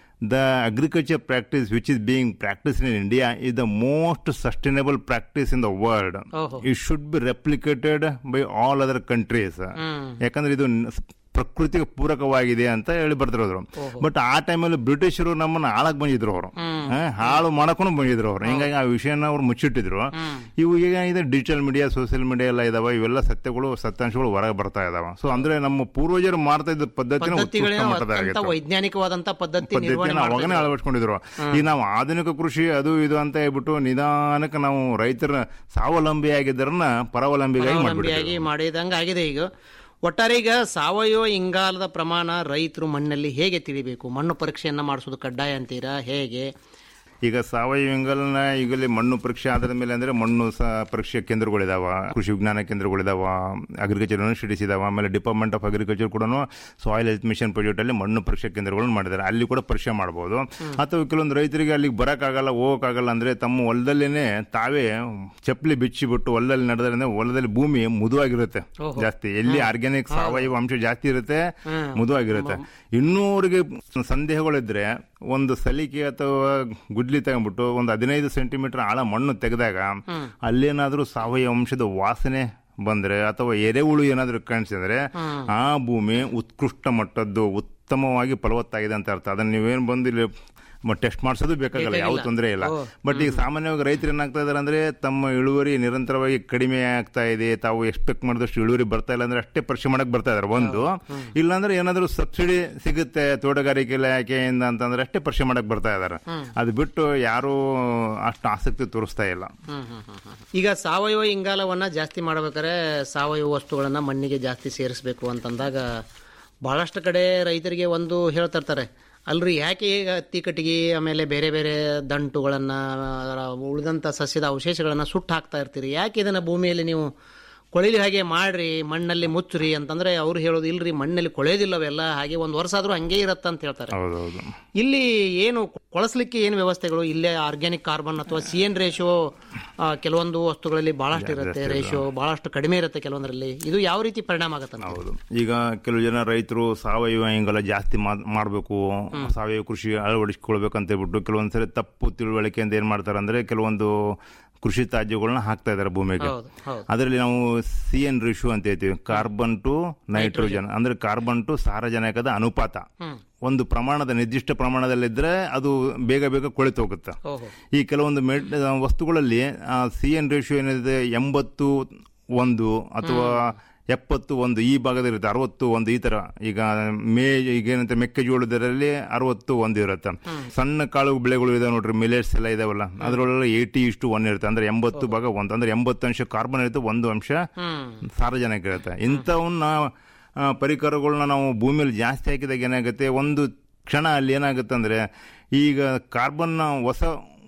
the agriculture practice which is being practice in India is the most sustainable practice in the world it should be replicated by all other countries ಯಾಕಂದ್ರೆ ಇದು ನ- ಪ್ರಕೃತಿಗೆ ಪೂರಕವಾಗಿದೆ ಅಂತ ಹೇಳಿ ಬರ್ತಿರೋದ್ರು ಬಟ್ ಆ ಟೈಮಲ್ಲಿ ಬ್ರಿಟಿಷರು ನಮ್ಮನ್ನ ಹಾಳಾಗ್ ಬಂದಿದ್ರು ಅವರು ಹಾಳು ಮಾಡಕೊಂಡು ಬಂದಿದ್ರು ಅವರು ಹಿಂಗಾಗಿ ಆ ವಿಷಯನ ಅವ್ರು ಮುಚ್ಚಿಟ್ಟಿದ್ರು ಇವು ಈಗ ಇದೆ ಡಿಜಿಟಲ್ ಮೀಡಿಯಾ ಸೋಷಿಯಲ್ ಮೀಡಿಯಾ ಎಲ್ಲ ಇದಾವ ಇವೆಲ್ಲ ಸತ್ಯಗಳು ಸತ್ಯಾಂಶಗಳು ಹೊರಗೆ ಬರ್ತಾ ಇದಾವ ಸೊ ಅಂದ್ರೆ ನಮ್ಮ ಪೂರ್ವಜರು ಮಾಡ್ತಾ ಇದ್ದ ಪದ್ಧತಿನ ಉತ್ಕೃಷ್ಟ ಪದ್ಧತಿಗಳೇನೋ ಅತ್ಯಂತ ಮಟ್ಟದಾಗಿತ್ತು ವೈಜ್ಞಾನಿಕವಾದಂತ ಪದ್ಧತಿ ನಿರ್ವಹಣೆ ಪದ್ಧತಿಯನ್ನು ಅವಾಗನೇ ಮಾಡ್ತಾ ಇದ್ರು. ಅಳವಡಿಸ್ಕೊಂಡಿದ್ರು ಈಗ ನಾವು ಆಧುನಿಕ ಕೃಷಿ ಅದು ಇದು ಅಂತ ಹೇಳ್ಬಿಟ್ಟು ನಿಧಾನಕ್ಕೆ ನಾವು ರೈತರ ಸ್ವಾವಲಂಬಿ ಆಗಿದ್ದರನ್ನ ಪರಾವಲಂಬಿಗಾಗಿ ಮಾಡ್ಬಿಟ್ಟಿದ್ದೀವಿ ಅವಲಂಬಿಯಾಗಿ ಮಾಡಿದಂಗೆ ಆಗಿದೆ ಈಗ ಒಟ್ಟಾರೆ ಈಗ ಸಾವಯವ ಇಂಗಾಲದ ಪ್ರಮಾಣ ರೈತರು ಮಣ್ಣಲ್ಲಿ ಹೇಗೆ ತಿಳಿಬೇಕು ಮಣ್ಣು ಪರೀಕ್ಷೆಯನ್ನ ಮಾಡಿಸೋದು ಕಡ್ಡಾಯ ಅಂತೀರಾ ಹೇಗೆ ಈಗ ಸಾವಯವ ಇಂಗಾಲನ ಈಗಲೇ ಮಣ್ಣು ಪರೀಕ್ಷೆ ಆಧಾರದ ಮೇಲೆ ಅಂದ್ರೆ ಮಣ್ಣು ಸ ಪರೀಕ್ಷೆ ಕೇಂದ್ರಗಳಿದಾವ ಕೃಷಿ ವಿಜ್ಞಾನ ಕೇಂದ್ರಗಳಿದಾವ ಅಗ್ರಿಕಲ್ಚರ್ ಯೂನಿವರ್ಸಿಟೀಸ್ ಇದಾವ ಆಮೇಲೆ ಡಿಪಾರ್ಟ್ಮೆಂಟ್ ಆಫ್ ಅಗ್ರಿಕಲ್ಚರ್ ಕೂಡ ಸಾಯಿಲ್ ಹೆಲ್ತ್ ಮಿಷನ್ ಪ್ರಾಜೆಕ್ಟ್ ಅಲ್ಲಿ ಮಣ್ಣು ಪರೀಕ್ಷೆ ಕೇಂದ್ರಗಳನ್ನು ಮಾಡಿದ್ದಾರೆ ಅಲ್ಲಿ ಕೂಡ ಪರೀಕ್ಷೆ ಮಾಡಬಹುದು ಅಥವಾ ಕೆಲವೊಂದು ರೈತರಿಗೆ ಅಲ್ಲಿಗೆ ಬರಕ್ಕಾಗಲ್ಲ ಹೋಗಕ್ಕಾಗಲ್ಲ ಅಂದ್ರೆ ತಮ್ಮ ಹೊಲದಲ್ಲೇನೆ ತಾವೇ ಚಪ್ಪಲಿ ಬಿಚ್ಚಿಬಿಟ್ಟು ಹೊಲದಲ್ಲಿ ನಡೆದ್ರೆ ಹೊಲದಲ್ಲಿ ಭೂಮಿ ಮುದುವಾಗಿರುತ್ತೆ ಜಾಸ್ತಿ ಎಲ್ಲಿ ಆರ್ಗ್ಯಾನಿಕ್ ಸಾವಯವ ಅಂಶ ಜಾಸ್ತಿ ಇರುತ್ತೆ ಮುದುವಾಗಿರುತ್ತೆ ಇನ್ನೂ ಅವ್ರಿಗೆ ಸಂದೇಹಗಳಿದ್ರೆ ಒಂದು ಸಲಿಕೆ ಅಥವಾ ಗುಡ್ಲಿ ತಗೊಂಡ್ಬಿಟ್ಟು ಒಂದು ಹದಿನೈದು ಸೆಂಟಿಮೀಟರ್ ಆಳ ಮಣ್ಣು ತೆಗೆದಾಗ ಅಲ್ಲೇನಾದ್ರೂ ಸಾವಯವ ಅಂಶದ ವಾಸನೆ ಬಂದ್ರೆ ಅಥವಾ ಎರೆಹುಳು ಏನಾದ್ರೂ ಕಾಣಿಸಿದ್ರೆ ಆ ಭೂಮಿ ಉತ್ಕೃಷ್ಟ ಮಟ್ಟದ್ದು ಉತ್ತಮವಾಗಿ ಫಲವತ್ತಾಗಿದೆ ಅಂತ ಅರ್ಥ ಅದನ್ನ ನೀವೇನು ಬಂದು ಇಲ್ಲಿ ಟೆಸ್ಟ್ ಮಾಡಿಸೋದು ಬೇಕಾಗಲ್ಲ ಯಾವ ತೊಂದರೆ ಇಲ್ಲ ಬಟ್ ಈಗ ಸಾಮಾನ್ಯವಾಗಿ ರೈತರು ಏನಾಗ್ತಾ ಇದಾರೆ ಅಂದ್ರೆ ತಮ್ಮ ಇಳುವರಿ ನಿರಂತರವಾಗಿ ಕಡಿಮೆ ಆಗ್ತಾ ಇದೆ ತಾವು ಎಕ್ಸ್ಪೆಕ್ಟ್ ಮಾಡಿದಷ್ಟು ಇಳುವರಿ ಬರ್ತಾ ಇಲ್ಲ ಅಂದ್ರೆ ಅಷ್ಟೇ ಪರೀಕ್ಷೆ ಮಾಡಕ್ ಬರ್ತಾ ಇದಾರೆ ಒಂದು ಇಲ್ಲಾಂದ್ರೆ ಏನಾದ್ರೂ ಸಬ್ಸಿಡಿ ಸಿಗುತ್ತೆ ತೋಟಗಾರಿಕೆ ಇಲಾಖೆಯಿಂದ ಅಂತಂದ್ರೆ ಅಷ್ಟೇ ಪರೀಕ್ಷೆ ಮಾಡಕ್ ಬರ್ತಾ ಇದಾರೆ ಅದು ಬಿಟ್ಟು ಯಾರು ಅಷ್ಟು ಆಸಕ್ತಿ ತೋರಿಸ್ತಾ ಇಲ್ಲ ಈಗ ಸಾವಯವ ಇಂಗಾಲವನ್ನ ಜಾಸ್ತಿ ಮಾಡ್ಬೇಕಾದ್ರೆ ಸಾವಯವ ವಸ್ತುಗಳನ್ನ ಮಣ್ಣಿಗೆ ಜಾಸ್ತಿ ಸೇರಿಸಬೇಕು ಅಂತಂದಾಗ ಬಹಳಷ್ಟು ಕಡೆ ರೈತರಿಗೆ ಒಂದು ಹೇಳ್ತಾ ಇರ್ತಾರೆ ಅಲ್ರಿ ಯಾಕೆ ಈಗ ಹತ್ತಿ ಕಟ್ಟಿಗೆ ಆಮೇಲೆ ಬೇರೆ ಬೇರೆ ದಂಟುಗಳನ್ನ ಆ, ಉಳಿದಂತ ಸಸ್ಯದ ಅವಶೇಷಗಳನ್ನ ಸುಟ್ಟು ಹಾಕ್ತಾ ಇರ್ತೀರಿ ಯಾಕೆ ಇದನ್ನ ಭೂಮಿಯಲ್ಲಿ ನೀವು ಕೊಳಿಲಿ ಹಾಗೆ ಮಾಡ್ರಿ ಮಣ್ಣಲ್ಲಿ ಮುಚ್ಚ್ರಿ ಅಂತಂದ್ರೆ ಅವ್ರು ಹೇಳೋದು ಇಲ್ರಿ ಮಣ್ಣಲ್ಲಿ ಕೊಳೆಯೋದಿಲ್ಲವೆಲ್ಲ ಹಾಗೆ ಒಂದು ವರ್ಷ ಆದ್ರೂ ಹಂಗೆ ಇರತ್ತ ಅಂತ ಹೇಳ್ತಾರೆ ಹೌದೌದು ಇಲ್ಲಿ ಏನು ಕೊಳಸ್ಲಿಕ್ಕೆ ಏನು ವ್ಯವಸ್ಥೆಗಳು ಇಲ್ಲೇ ಆರ್ಗ್ಯಾನಿಕ್ ಕಾರ್ಬನ್ ಅಥವಾ ಸಿ ಎನ್ ರೇಷಿಯೋ ಕೆಲವೊಂದು ವಸ್ತುಗಳಲ್ಲಿ ಬಹಳಷ್ಟು ಇರುತ್ತೆ ರೇಷಿಯೋ ಬಹಳಷ್ಟು ಕಡಿಮೆ ಇರುತ್ತೆ ಕೆಲವೊಂದರಲ್ಲಿ ಇದು ಯಾವ ರೀತಿ ಪರಿಣಾಮ ಆಗುತ್ತೆ ಹೌದು ಈಗ ಕೆಲವು ಜನ ರೈತರು ಸಾವಯವ ಹಿಂಗೆಲ್ಲ ಜಾಸ್ತಿ ಮಾಡಬೇಕು ಸಾವಯವ ಕೃಷಿ ಅಳವಡಿಸ್ಕೊಳ್ಬೇಕಂತ ಹೇಳ್ಬಿಟ್ಟು ಕೆಲವೊಂದ್ಸರಿ ತಪ್ಪು ತಿಳುವಳಿಕೆಯಿಂದ ಏನ್ ಮಾಡ್ತಾರೆ ಅಂದ್ರೆ ಕೆಲವೊಂದು ಕೃಷಿ ತ್ಯಾಜ್ಯಗಳನ್ನ ಹಾಕ್ತಾ ಇದಾರೆ ಭೂಮಿಗೆ ಹೌದು ಹೌದು ಅದರಲ್ಲಿ ನಾವು ಸಿ ಎನ್ ರಿಶ್ಯೂ ಅಂತ ಹೇಳ್ತೀವಿ ಕಾರ್ಬನ್ ಟು ನೈಟ್ರೋಜನ್ ಅಂದ್ರೆ ಕಾರ್ಬನ್ ಟು ಸಾರಜನಕದ ಅನುಪಾತ ಒಂದು ಪ್ರಮಾಣದ ನಿರ್ದಿಷ್ಟ ಪ್ರಮಾಣದಲ್ಲಿದ್ರೆ ಅದು ಬೇಗ ಬೇಗ ಕೊಳೆತು ಹೋಗುತ್ತೆ ಓಹೋ ಈ ಕೆಲವೊಂದು ಮೆಡ್ ವಸ್ತುಗಳಲ್ಲಿ ಸಿ ಎನ್ ರೇಷಿಯೋ ಏನಿದೆ ಎಂಬತ್ತು ಒಂದು ಅಥವಾ ಎಪ್ಪತ್ತು ಒಂದು ಈ ಭಾಗದಲ್ಲಿ ಇರುತ್ತೆ ಅರವತ್ತು ಒಂದು ಈ ತರ ಈಗ ಮೇ ಈಗ ಏನಂತ ಮೆಕ್ಕೆಜೋಳದಲ್ಲಿ ಅರವತ್ತು ಒಂದು ಇರುತ್ತೆ ಸಣ್ಣ ಕಾಳು ಬೆಳೆಗಳು ಇದಾವೆ ನೋಡ್ರಿ ಮಿಲೆಟ್ಸ್ ಎಲ್ಲ ಇದಾವಲ್ಲ ಅದರೊಳಗೆ ಏಯ್ಟಿ ಇಷ್ಟು ಒನ್ ಇರುತ್ತೆ ಅಂದ್ರೆ ಎಂಬತ್ತು ಭಾಗ ಒಂದು ಅಂದ್ರೆ ಎಂಬತ್ತು ಅಂಶ ಕಾರ್ಬನ್ ಇರುತ್ತೆ ಒಂದು ಅಂಶ ಸಾರಜನಕ ಇರುತ್ತೆ ಇಂಥವನ್ನ ಆ, ಪರಿಕರಗಳನ್ನ ನಾವು ಭೂಮಿಯಲ್ಲಿ ಜಾಸ್ತಿ ಹಾಕಿದಾಗ ಏನಾಗುತ್ತೆ ಒಂದು ಕ್ಷಣ ಅಲ್ಲಿ ಏನಾಗುತ್ತೆ ಅಂದ್ರೆ ಈಗ ಕಾರ್ಬನ್ ಹೊಸ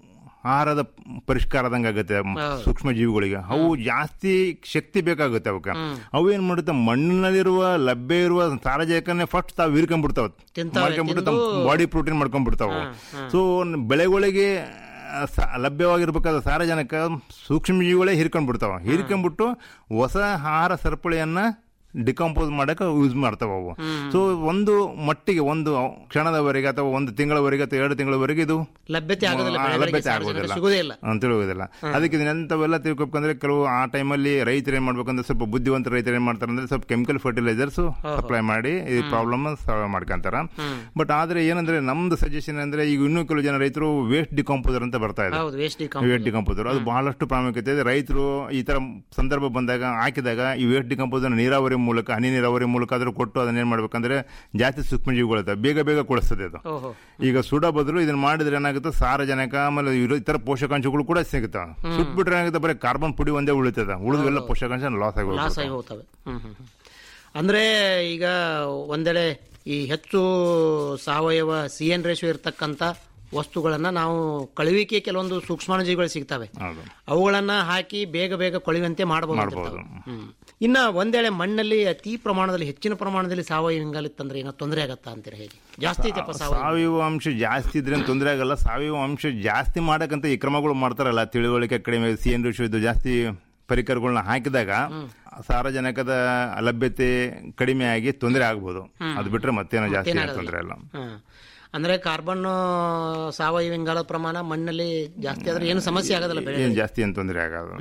ಆಹಾರದ ಪರಿಷ್ಕಾರದಂಗೆ ಆಗುತ್ತೆ ಸೂಕ್ಷ್ಮ ಜೀವಿಗಳಿಗೆ ಅವು ಜಾಸ್ತಿ ಶಕ್ತಿ ಬೇಕಾಗುತ್ತೆ ಅವಕ್ಕೆ ಅವು ಏನ್ ಮಾಡುತ್ತೆ ಮಣ್ಣಿನಲ್ಲಿರುವ ಲಭ್ಯ ಇರುವ ಸಾರಜನಕನೇ ಫಸ್ಟ್ ತಾವು ಹೀರ್ಕೊಂಡ್ಬಿಡ್ತಾವ ತಿಂತಾವೆ, ಮಾಡ್ಕೊಂಡ್ಬಿಟ್ಟು ತಿಂದು- ತಮ್ಮ ಬಾಡಿ ಪ್ರೋಟೀನ್ ಮಾಡ್ಕೊಂಡ್ಬಿಡ್ತಾವ ಸೊ ಬೆಳೆಗಳಿಗೆ ಆ, ಸ- ಲಭ್ಯವಾಗಿರ್ಬೇಕಾದ ಸಾರಜನಕ ಸೂಕ್ಷ್ಮ ಜೀವಿಗಳೇ ಹೀರ್ಕೊಂಡ್ಬಿಡ್ತಾವ ಹೀರ್ಕೊಂಡ್ಬಿಟ್ಟು ಹೊಸ ಆಹಾರ ಸರಪಳಿಯನ್ನ ಡಿಕಂಪೋಸ್ ಮಾಡಕ್ಕೆ ಯೂಸ್ ಮಾಡ್ತಾವ ಅವು ಸೊ ಒಂದು ಮಟ್ಟಿಗೆ ಒಂದು ಕ್ಷಣದವರೆಗೆ ಅಥವಾ ಒಂದು ತಿಂಗಳವರೆಗೆ ಅಥವಾ ಎರಡು ತಿಂಗಳವರೆಗೆ ಇದು ಲಭ್ಯತೆ ಆಗೋದಿಲ್ಲ ಆ, ಬೆಳೆಗಳಿಗೆ ಲಭ್ಯತೆ ಸಾರಜನಕ ಆಗೋದಿಲ್ಲ ಸಿಗೋದೇ ಇಲ್ಲ ಅಂತ ತಿಳುವುದಿಲ್ಲ ಅದಕ್ಕೆ ಇದನ್ನೆಂಥವೆಲ್ಲ ತಿಳ್ಕೊಬೇಕಂದ್ರೆ ಕೆಲವು ಆ ಟೈಮಲ್ಲಿ ರೈತರು ಏನ್ ಮಾಡ್ಬೇಕಂದ್ರೆ ಸ್ವಲ್ಪ ಬುದ್ಧಿವಂತ ರೈತರು ಏನ್ ಮಾಡ್ತಾರೆ ಅಂದ್ರೆ ಸ್ವಲ್ಪ ಕೆಮಿಕಲ್ ಫರ್ಟಿಲೈಸರ್ಸ್ ಸಪ್ಲೈ ಮಾಡಿ ಈ ಪ್ರಾಬ್ಲಮ್ ಸಾಲ್ವ್ ಮಾಡ್ಕೊಂತಾರ ಬಟ್ ಆದ್ರೆ ಏನಂದ್ರೆ ನಮ್ದು ಸಜೆಷನ್ ಅಂದ್ರೆ ಈಗ ಇನ್ನೂ ಕೆಲವು ಜನ ರೈತರು ವೇಸ್ಟ್ ಡಿಕಾಂಪೋಸರ್ ಅಂತ ಬರ್ತಾ ಇದೆ ಹೌದು ವೇಸ್ಟ್ ವೇಟ್ ಡಿಕಂಪೋಸರ್ ಅದು ಬಹಳಷ್ಟು ಪ್ರಾಮುಖ್ಯತೆ ಇದೆ ರೈತರು ಈ ತರ ಸಂದರ್ಭ ಬಂದಾಗ ಹಾಕಿದಾಗ ಈ ವೇಟ್ ಡಿಕಂಪೋಸರ್ ನೀರಾವರಿ ಮೂಲಕ ಹನಿ ನೀರಾವರಿ ಮೂಲಕ ಆದ್ರೂ ಕೊಟ್ಟು ಅದನ್ನ ಏನ್ ಮಾಡ್ಬೇಕಂದ್ರೆ ಜಾಸ್ತಿ ಸೂಕ್ಷ್ಮಜೀವಿಗಳು ಇರ್ತವೆ ಬೇಗ ಬೇಗ ಕೊಡಿಸ್ತದೆ ಅದು ಓಹೋ ಈಗ ಸುಡ ಬದಲು ಇದನ್ನ ಮಾಡಿದ್ರೆ ಏನಾಗುತ್ತೆ ಸಾರಜನಕ ಆಮೇಲೆ ಇರೋ ಇತರ ಪೋಷಕಾಂಶಗಳು ಕೂಡ ಸಿಗುತ್ತವೆ ಸುಟ್ಬಿಟ್ರೆ ಏನಾಗುತ್ತೆ ಬರೀ ಕಾರ್ಬನ್ ಪುಡಿ ಒಂದೇ ಉಳಿತದ ಉಳಿದೆಲ್ಲ ಪೋಷಕಾಂಶ ಲಾಸ್ ಆಗಿ ಲಾಸ್ ಹೋಗ್ಬಿಡುತ್ತೆ. ಆಗಿ ಹೋಗ್ತವೆ ಹ್ಮ್ ಹ್ಮ್ ಹ್ಮ್. ಅಂದ್ರೆ ಈಗ ಒಂದೆಡೆ ಈ ಹೆಚ್ಚು ಸಾವಯವ ಸಿ ಎನ್ ರೇಷಿಯೋ ಇರ್ತಕ್ಕಂಥ ವಸ್ತುಗಳನ್ನ ನಾವು ಕಳುವಿಕೆ ಕೆಲವೊಂದು ಸೂಕ್ಷ್ಮಾಣುಜೀವಿಗಳು ಸಿಗ್ತವೆ ಹೌದು ಅವುಗಳನ್ನ ಹಾಕಿ ಬೇಗ ಬೇಗ ಕೊಳೆಯುವಂತೆ ಮಾಡಬಹುದು ಮಾಡ್ಬೋದು. ಇನ್ನ ಒಂದೇಳೆ ಮಣ್ಣಲ್ಲಿ ಅತಿ ಪ್ರಮಾಣದಲ್ಲಿ ಹೆಚ್ಚಿನ ಪ್ರಮಾಣದಲ್ಲಿ ಸಾವಯವ ಇಂಗಾಲಿತ್ತಂದ್ರೆ ಏನೋ ತೊಂದರೆ ಆಗತ್ತಾ ಅಂತೀರ ಹೇಗೆ ಜಾಸ್ತಿ ಐತಪ್ಪ ಸಾವಯವ ಸಾವಯವ ಅಂಶ ಜಾಸ್ತಿ ಇದ್ರೆ ತೊಂದರೆ ಆಗಲ್ಲ ಸಾವಯವ ಅಂಶ ಜಾಸ್ತಿ ಮಾಡಕ್ಕಂತ ಈ ಕ್ರಮಗಳು ಮಾಡ್ತಾರಲ್ಲ ತಿಳುವಳಿಕೆ ಕಡಿಮೆ ಸಿ ಎನ್ ಇದು ಜಾಸ್ತಿ ಪರಿಕರಗಳನ್ನ ಹಾಕಿದಾಗ ಸಾರಜನಕದ ಲಭ್ಯತೆ ಕಡಿಮೆ ಆಗಿ ತೊಂದರೆ ಆಗ್ಬೋದು ಅದು ಬಿಟ್ರೆ ಮತ್ತೇನೋ ಜಾಸ್ತಿ ಏನ್ ತೊಂದರೆ ಇಲ್ಲ ಹ್ಮ್. ಅಂದ್ರೆ ಕಾರ್ಬನ್ ಸಾವಯವ ಇಂಗಾಲದ ಪ್ರಮಾಣ ಮಣ್ಣಲ್ಲಿ ಜಾಸ್ತಿ ಆದ್ರೆ ಏನು ಸಮಸ್ಯೆ ಆಗೋದಿಲ್ಲ ಬೆಳೆ ಏನ್ ಜಾಸ್ತಿ ಏನ್ ತೊಂದರೆ ಆಗೋದು